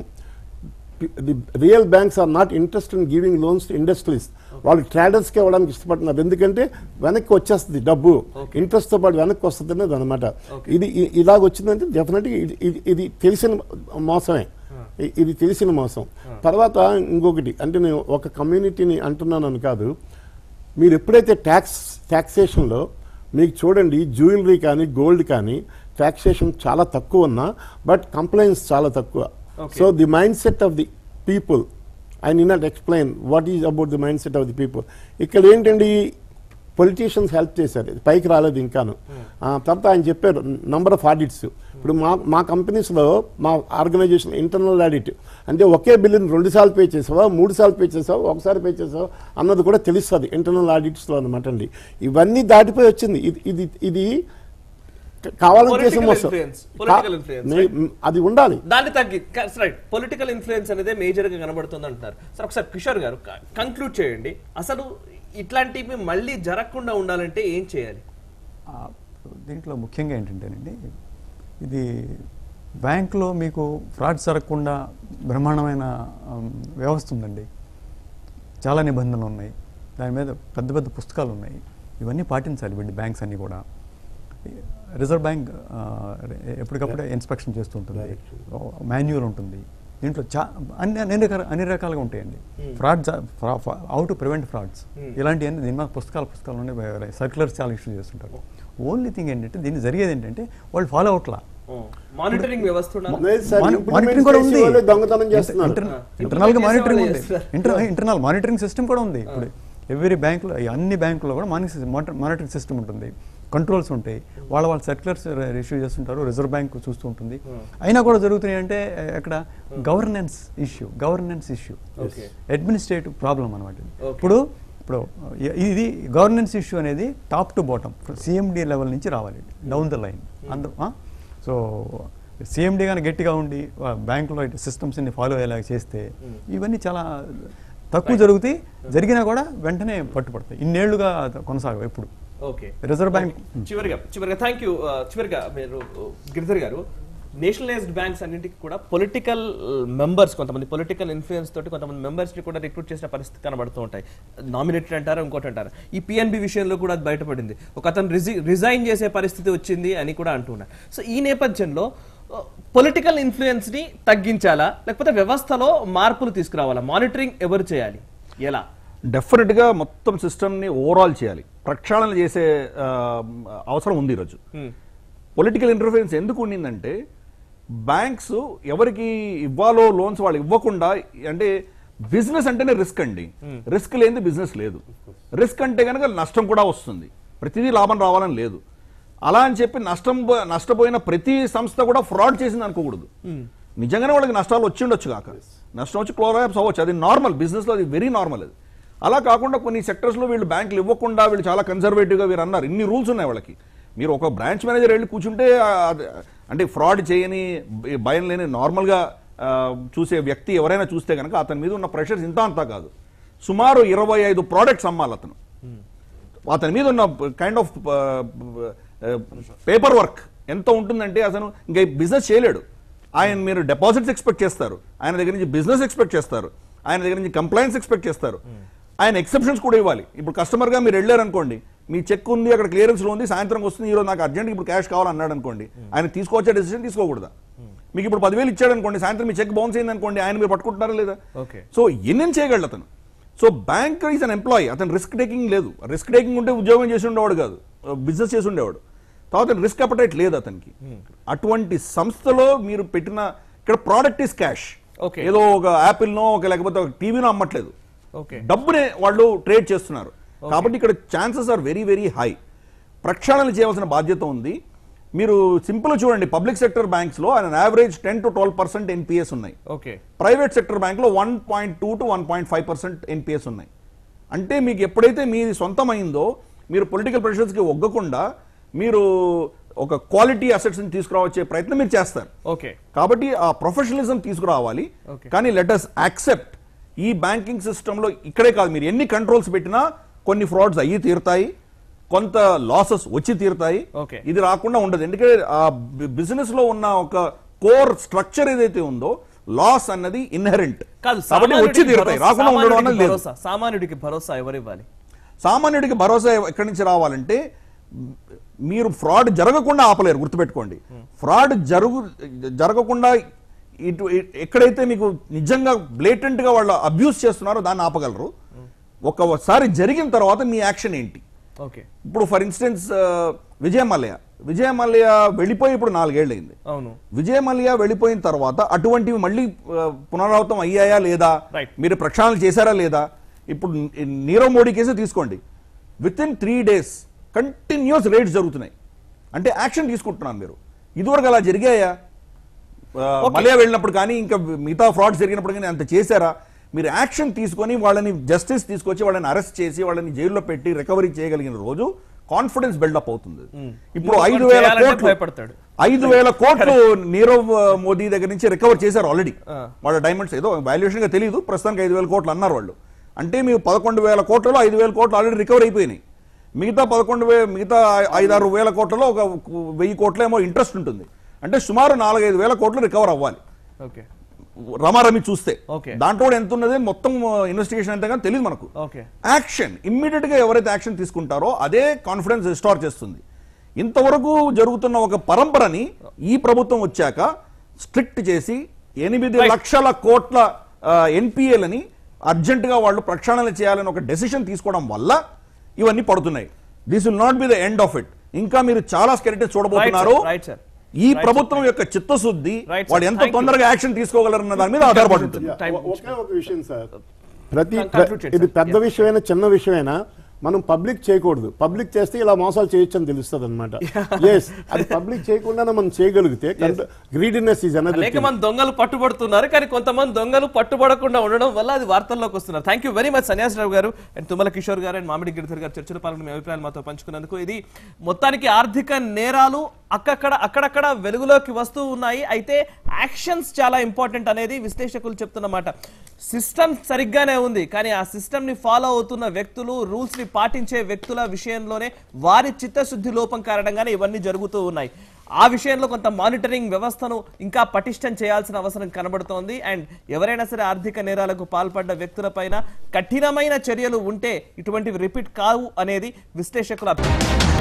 S4: the real banks are not interest in giving loans to industries వాళ్ళు ట్రేడర్స్కి ఇవ్వడానికి ఇష్టపడుతున్నారు ఎందుకంటే వెనక్కి వచ్చేస్తుంది డబ్బు ఇంట్రెస్ట్తో పాటు వెనక్కి వస్తుంది అనేది అనమాట ఇది ఇ- ఇలాగ వచ్చిందంటే డెఫినెట్గా ఇది- ఇది- ఇది తెలిసిన మోసమే ఇ- ఇది తెలిసిన మోసం తర్వాత ఇంకొకటి అంటే నేను ఒక కమ్యూనిటీని అంటున్నానని కాదు మీరు ఎప్పుడైతే ట్యాక్స్ ట్యాక్సేషన్లో మీకు చూడండి జ్యువెలరీ కానీ గోల్డ్ కానీ ట్యాక్సేషన్ చాలా తక్కువ ఉన్నా బట్ కంప్లైంట్స్ చాలా తక్కువ
S1: Okay.
S4: So the mind set of the people I need not explain what is about the mind set of the people ఇక్కడ ఏంటండి పొలిటీషియన్స్ హెల్ప్ చేశారు ఇది పైకి రాలేదు ఇంకాను ఆ, తర్వాత ఆయన చెప్పారు నంబర్ ఆఫ్ ఆడిట్స్ ఇప్పుడు మా మా కంపెనీస్లో మా ఆర్గనైజేషన్ ఇంటర్నల్ ఆడిట్ అంటే ఒకే బిల్లుని రెండు సార్లు పే చేసావా మూడు సార్లు పే చేసావా ఒకసారి పే చేసావా అన్నది కూడా తెలుస్తుంది ఇంటర్నల్ ఆడిట్స్లో అనమాట అండి ఇవన్నీ దాటిపోయి వచ్చింది ఇది ఇది ఇది కావాలని చేసే
S1: Political
S4: మోసం
S1: influence. Political influence,
S4: కా- నే- అది ఉండాలి
S1: దాన్ని తగ్గి రైట్ పొలిటికల్ ఇన్ఫ్లుయెన్స్ అనేది మేజర్ గా కనబడుతుంది అంటున్నారు సార్ ఒకసారి కిషోర్ గారు కంక్లూడ్ చేయండి అసలు ఇట్లాంటివి మళ్ళీ జరగకుండా ఉండాలంటే ఏం చేయాలి
S3: ఆ, దీంట్లో ముఖ్యంగా ఏంటంటేనండి ఇది బ్యాంకులో మీకు ఫ్రాడ్ జరగకుండా బ్రహ్మాండమైన ఆమ్, వ్యవస్థ ఉందండి చాలా నిబంధనలు ఉన్నాయి దాని మీద పెద్ద పెద్ద పుస్తకాలు ఉన్నాయి ఇవన్నీ పాటించాలి వీడి బ్యాంక్స్ అన్నీ కూడా రిజర్వ్ బ్యాంక్ ఆ, ఎప్పటికప్పుడే ఇన్స్పెక్షన్ చేస్తూ ఉంటుంది మాన్యువల్ ఉంటుంది దీంట్లో చా అన్ని అన్ని రకాల అన్ని రకాలుగా ఉంటాయండి fraud how to prevent frauds ఇలాంటివన్నీ దీని మీద పుస్తకాలు పుస్తకాలు ఉన్నాయి సర్క్యులర్స్ చాలా ఇష్యూ చేస్తుంటారు ఓన్లీ థింగ్ ఏంటంటే దీన్ని జరిగేది ఏంటంటే వాళ్ళు ఫాలో అవట్లా
S1: మానిటరింగ్ వ్యవస్థ ఉండాలి
S4: లేదు సార్,
S3: మాని-
S4: implement
S3: మానిటరింగ్ కూడా
S4: చేసే
S3: ఉంది
S4: వాళ్ళే దొంగతనం చేస్తున్నారు
S3: ఇంటర్-
S1: ఆ.
S3: ఇంటర్నల్ గా
S1: చేసే
S3: మానిటరింగ్
S1: వాళ్ళే
S3: ఉంది
S1: చేస్తారు.
S3: ఇంటర్ ఇంటర్నల్ మానిటరింగ్ సిస్టమ్ కూడా ఉంది ఇప్పుడు ఎవ్రీ బ్యాంకులో అన్ని బ్యాంకుల్లో కూడా మానిటరింగ్ మానిటరింగ్ సిస్టమ్ ఉంటుంది కంట్రోల్స్ ఉంటాయి వాళ్ళ వాళ్ళ సర్క్యులర్స్ ఇష్యూ చేస్తుంటారు రిజర్వ్ బ్యాంక్ చూస్తూ ఉంటుంది అయినా కూడా జరుగుతున్నాయి అంటే అక్కడ governance issue governance issue
S1: Okay.
S3: Administrative problem అనమాట
S1: Okay.
S3: ఇప్పుడు ఇప్పుడు ఇ- ఇది గవర్నెన్స్ ఇష్యూ అనేది top to bottom CMD level నుంచి రావాలి డౌన్ ద లైన్ అందరూ సో సిఎండి కానీ గట్టిగా ఉండి బ్యాంకులో సిస్టమ్స్ ని ఫాలో అయ్యేలాగా చేస్తే ఇవన్నీ చాలా తక్కువ జరుగుతాయి జరిగినా కూడా వెంటనే పట్టుపడతాయి ఇన్నేళ్లుగా కొనసాగవు ఎప్పుడు
S1: ఓకే
S3: రిజర్వ్ బ్యాంక్
S1: చివరిగా చివరిగా థ్యాంక్ యూ చివరిగా మీరు గిరిధర్ గారు నేషనలైజ్డ్ బ్యాంక్స్ అన్నింటికి కూడా పొలిటికల్ మెంబర్స్ కొంతమంది పొలిటికల్ ఇన్ఫ్లుయెన్స్ తోటి కొంతమంది members ని కూడా రిక్రూట్ చేసిన పరిస్థితి కనబడుతూ ఉంటాయి నామినేటెడ్ అంటారు ఇంకోటి అంటారు ఈ పిఎన్బి విషయంలో కూడా అది బయటపడింది ఒక అతను రిజైన్ చేసే పరిస్థితి వచ్చింది అని కూడా అంటున్నారు సో ఈ నేపథ్యంలో పొలిటికల్ ఇన్ఫ్లుయెన్స్ ని తగ్గించాలా లేకపోతే వ్యవస్థలో మార్పులు తీసుకురావాలా మానిటరింగ్ ఎవరు చేయాలి ఎలా
S5: డెఫినెట్గా మొత్తం సిస్టమ్ని ఓవరాల్ చేయాలి ప్రక్షాళన చేసే ఆ, అవసరం ఉంది ఈరోజు పొలిటికల్ ఇంటర్ఫరెన్స్ ఎందుకు ఉండిందంటే బ్యాంక్స్ ఎవరికి ఇవ్వాలో లోన్స్ వాళ్ళు ఇవ్వకుండా అంటే బిజినెస్ అంటేనే రిస్క్ అండి రిస్క్ లేనిది బిజినెస్ లేదు రిస్క్ అంటే కనుక నష్టం కూడా వస్తుంది ప్రతిదీ లాభం రావాలని లేదు అలా అని చెప్పి నష్టం పో- నష్టపోయిన ప్రతి సంస్థ కూడా ఫ్రాడ్ చేసింది అనుకోకూడదు నిజంగానే వాళ్ళకి నష్టాలు వచ్చి ఉండొచ్చు కాక నష్టం వచ్చి క్లోరాప్స్ అవ్వచ్చు అది నార్మల్ బిజినెస్లో అది వెరీ నార్మల్ అది అలా కాకుండా కొన్ని సెక్టర్స్లో వీళ్ళు బ్యాంకులు ఇవ్వకుండా వీళ్ళు చాలా కన్సర్వేటివ్గా వీరు అన్నారు ఇన్ని రూల్స్ ఉన్నాయి వాళ్ళకి మీరు ఒక బ్రాంచ్ మేనేజర్ వెళ్ళి కూర్చుంటే ఆ, అది- అంటే ఫ్రాడ్ చేయని భ- భయం లేని నార్మల్గా ఆ, చూసే వ్యక్తి ఎవరైనా చూస్తే కనుక అతని మీద ఉన్న ప్రెషర్స్ ఇంత అంతా కాదు సుమారు ఇరవై ఐదు ప్రోడక్ట్స్ అమ్మాలి అతను అతని మీద ఉన్న కైండ్ ఆఫ్ పేపర్ వర్క్ ఎంత ఉంటుందంటే అతను ఇంకా బిజినెస్ చేయలేడు ఆయన మీరు డిపాజిట్స్ ఎక్స్పెక్ట్ చేస్తారు ఆయన దగ్గర నుంచి బిజినెస్ ఎక్స్పెక్ట్ చేస్తారు ఆయన దగ్గర నుంచి కంప్లైంట్స్ ఎక్స్పెక్ట్ చేస్తారు ఆయన ఎక్సెప్షన్స్ కూడా ఇవ్వాలి ఇప్పుడు కస్టమర్గా మీరు వెళ్ళారు అనుకోండి మీ చెక్ ఉంది అక్కడ క్లియరెన్స్ లో ఉంది సాయంత్రం వస్తుంది ఈరోజు నాకు అర్జెంట్ ఇప్పుడు క్యాష్ కావాలన్నాడు అనుకోండి ఆయన తీసుకోవచ్చే డెసిషన్ తీసుకోకూడదా మీకు ఇప్పుడు పదివేలు ఇచ్చాడు అనుకోండి సాయంత్రం మీ చెక్ బౌన్స్ అయింది అనుకోండి ఆయన మీరు పట్టుకుంటున్నారా లేదా
S1: Okay.
S5: సో ఎన్ని చేయగలడు అతను so bank is an employee అతను రిస్క్ టేకింగ్ లేదు రిస్క్ టేకింగ్ ఉంటే ఉద్యోగం చేసి ఉండేవాడు కాదు బిజినెస్ చేసి ఉండేవాడు తర్వాత రిస్క్ అపటైట్ లేదు అతనికి అటువంటి సంస్థలో మీరు పెట్టిన ఇక్కడ ప్రోడక్ట్ ఇస్ క్యాష్
S1: Okay.
S5: ఏదో ఒక యాపిల్నో ఒక లేకపోతే ఒక టీవీనో అమ్మట్లేదు
S1: ఓకే
S5: డబ్బునే వాళ్ళు ట్రేడ్ చేస్తున్నారు కాబట్టి ఇక్కడ chances are very very high ప్రక్షాళన చేయవలసిన బాధ్యత ఉంది మీరు సింపుల్ చూడండి పబ్లిక్ సెక్టర్ బ్యాంక్స్ లో ఆయన average ten to twelve percent NPAs ఉన్నాయి
S1: ఓకే
S5: ప్రైవేట్ సెక్టర్ బ్యాంక్లో one point two to one point five percent NPAs ఉన్నాయి అంటే మీకు ఎప్పుడైతే మీది సొంతమైందో మీరు పొలిటికల్ ప్రెషర్స్కి ఒగ్గకుండా మీరు ఒక క్వాలిటీ అసెట్స్ని తీసుకురావచ్చే ప్రయత్నం మీరు చేస్తారు
S1: ఓకే
S5: కాబట్టి ఆ ప్రొఫెషనలిజం తీసుకురావాలి
S1: Okay.
S5: కానీ లెట్ అస్ యాక్సెప్ట్ ఈ బ్యాంకింగ్ సిస్టంలో ఇక్కడే కాదు మీరు ఎన్ని కంట్రోల్స్ పెట్టినా కొన్ని ఫ్రాడ్స్ అయ్యి తీరుతాయి కొంత లాసెస్ వచ్చి తీరుతాయి
S1: Okay.
S5: ఇది రాకుండా ఉండదు ఎందుకంటే ఆ బిజినెస్ లో ఉన్న ఒక కోర్ స్ట్రక్చర్ ఏదైతే ఉందో లాస్ అన్నది ఇన్హెరెంట్
S1: కాదు
S5: కాబట్టి వచ్చి
S1: సామాన్యుడికి
S5: తీరుతాయి
S1: భరోసా-
S5: రాకుండా ఉండడం
S1: సామాన్యుడికి
S5: అన్నది లేదు
S1: భరోసా సామాన్యుడికి భరోసా ఎవరు ఇవ్వాలి
S5: సామాన్యుడికి భరోసా ఎక్కడి నుంచి రావాలంటే మీరు ఫ్రాడ్ జరగకుండా ఆపలేరు గుర్తుపెట్టుకోండి ఫ్రాడ్ జరుగు జరగకుండా ఇటు ఇ- ఎక్కడైతే మీకు నిజంగా బ్లేటెంట్ గా వాళ్ళు అబ్యూస్ చేస్తున్నారో దాన్ని ఆపగలరు ఒకసారి జరిగిన తర్వాత మీ యాక్షన్ ఏంటి
S1: ఓకే
S5: ఇప్పుడు ఫర్ ఇన్స్టెన్స్ విజయ మల్లయ్య విజయ మల్లయ్య వెళ్ళిపోయి ఇప్పుడు నాలుగేళ్ళు అయింది
S1: అవును
S5: విజయ మల్య వెళ్ళిపోయిన తర్వాత అటువంటివి మళ్ళీ ఆ, పునరావృతం అయ్యాయా లేదా
S1: Right.
S5: మీరు ప్రక్షాళన చేశారా లేదా ఇప్పుడు ని- నీరవ్ మోడీ కేసే తీసుకోండి within three days continuous raids జరుగుతున్నాయి అంటే యాక్షన్ తీసుకుంటున్నాను మీరు ఇదివరకు అలా జరిగాయా ఆ, మలయా వెళ్ళినప్పుడు కానీ ఇంకా మిగతా ఫ్రాడ్స్ జరిగినప్పుడు కానీ అంత చేశారా మీరు యాక్షన్ తీసుకొని వాళ్ళని జస్టిస్ తీసుకొచ్చి వాళ్ళని అరెస్ట్ చేసి వాళ్ళని జైల్లో పెట్టి రికవరీ చేయగలిగిన రోజు కాన్ఫిడెన్స్ బిల్డప్ అవుతుంది ఇప్పుడు
S1: ఇంకొకటి
S5: ఐదు వేల
S1: చేయాలంటే
S5: కోట్లు
S1: భయపడతాడు.
S5: ఐదు వేల కోట్లు నీరవ్ ఆ, మోదీ దగ్గర నుంచి రికవర్ చేశారు ఆల్రెడీ
S1: ఆ.
S5: వాళ్ళ డైమండ్స్ ఏదో వాల్యుయేషన్ గా తెలియదు ప్రస్తుతానికి ఐదు వేల కోట్లు అన్నారు వాళ్ళు అంటే మీరు పదకొండు వేల కోట్లలో ఐదు వేల కోట్లు ఆల్రెడీ రికవర్ అయిపోయినాయి మిగతా పదకొండు వే మిగతా ఐదారు వేల కోట్లలో ఒక వెయ్యి కోట్లేమో ఇంట్రెస్ట్ ఉంటుంది అంటే సుమారు నాలుగైదు వేల కోట్లు రికవర్ అవ్వాలి
S1: ఓకే
S5: రమారమి చూస్తే
S1: Okay.
S5: దాంట్లో కూడా ఎంత ఉన్నది మొత్తం ఇన్వెస్టిగేషన్ ఎంత కానీ తెలియదు మనకు
S1: ఓకే
S5: యాక్షన్ ఇమ్మీడియట్ గా ఎవరైతే యాక్షన్ తీసుకుంటారో అదే కాన్ఫిడెన్స్ రిస్టార్ చేస్తుంది ఇంతవరకు జరుగుతున్న ఒక పరంపరని ఈ ప్రభుత్వం వచ్చాక స్ట్రిక్ట్ చేసి ఎనిమిది
S1: Right.
S5: లక్షల కోట్ల ఎన్పిఏలని అర్జెంట్ గా వాళ్ళు ప్రక్షాళన చేయాలని ఒక డెసిషన్ తీసుకోవడం వల్ల ఇవన్నీ పడుతున్నాయి this will not be the end of it ఇంకా మీరు చాలా స్కెరిటీస్ చూడబోతున్నారు
S1: Right, sir.
S5: ఈ
S1: Right, sir.
S5: ప్రభుత్వం యొక్క చిత్తశుద్ధి
S1: Right, sir.
S5: వాళ్ళు ఎంత
S1: Thank you.
S5: తొందరగా యాక్షన్ తీసుకోగలరన్న దాని మీద ఆధారపడి ఉంటుంది
S4: యా,
S1: Time
S4: ఒ- ఒకే ఒక విషయం సార్ ప్రతి
S1: Con- conclude చేయండి,
S4: ఇది
S1: sir.
S4: పెద్ద విషయమైనా చిన్న విషయమైనా మనం పబ్లిక్ చేయకూడదు పబ్లిక్ చేస్తే ఇలా మోసాలు చేయొచ్చు అని తెలుస్తుంది అనమాట ఎస్ అది పబ్లిక్ చేయకుండానే మనం చేయగలిగితే గ్రీడినెస్ ఈజ్
S1: అనేక
S4: అనదర్
S1: మంది దొంగలు పట్టుబడుతున్నారు కానీ కొంతమంది దొంగలు పట్టుబడకుండా ఉండడం వల్ల అది వార్తల్లోకి వస్తున్నారు thank you very much Sanyasarao గారు అండ్ తుమ్మల కిషోర్ గారు అండ్ మామిడి గిరిధర్ గారు చర్చల పాల్గొని మీ అభిప్రాయాలు మాతో పంచుకున్నందుకు ఇది మొత్తానికి ఆర్థిక నేరాలు అక్కక్కడ అక్కడక్కడ వెలుగులోకి వస్తూ ఉన్నాయి అయితే యాక్షన్స్ చాలా ఇంపార్టెంట్ అనేది విశ్లేషకులు చెప్తున్నమాట సిస్టమ్ సరిగ్గానే ఉంది కానీ ఆ సిస్టమ్ ని ఫాలో అవుతున్న వ్యక్తులు రూల్స్ ని పాటించే వ్యక్తుల విషయంలోనే వారి చిత్తశుద్ధి లోపం కారణంగానే ఇవన్నీ జరుగుతూ ఉన్నాయి ఆ విషయంలో కొంత మానిటరింగ్ వ్యవస్థను ఇంకా పటిష్టం చేయాల్సిన అవసరం కనబడుతోంది అండ్ ఎవరైనా సరే ఆర్థిక నేరాలకు పాల్పడ్డ వ్యక్తులపైన కఠినమైన చర్యలు ఉంటే ఇటువంటివి రిపీట్ కావు అనేది విశ్లేషకుల అభిప్రాయం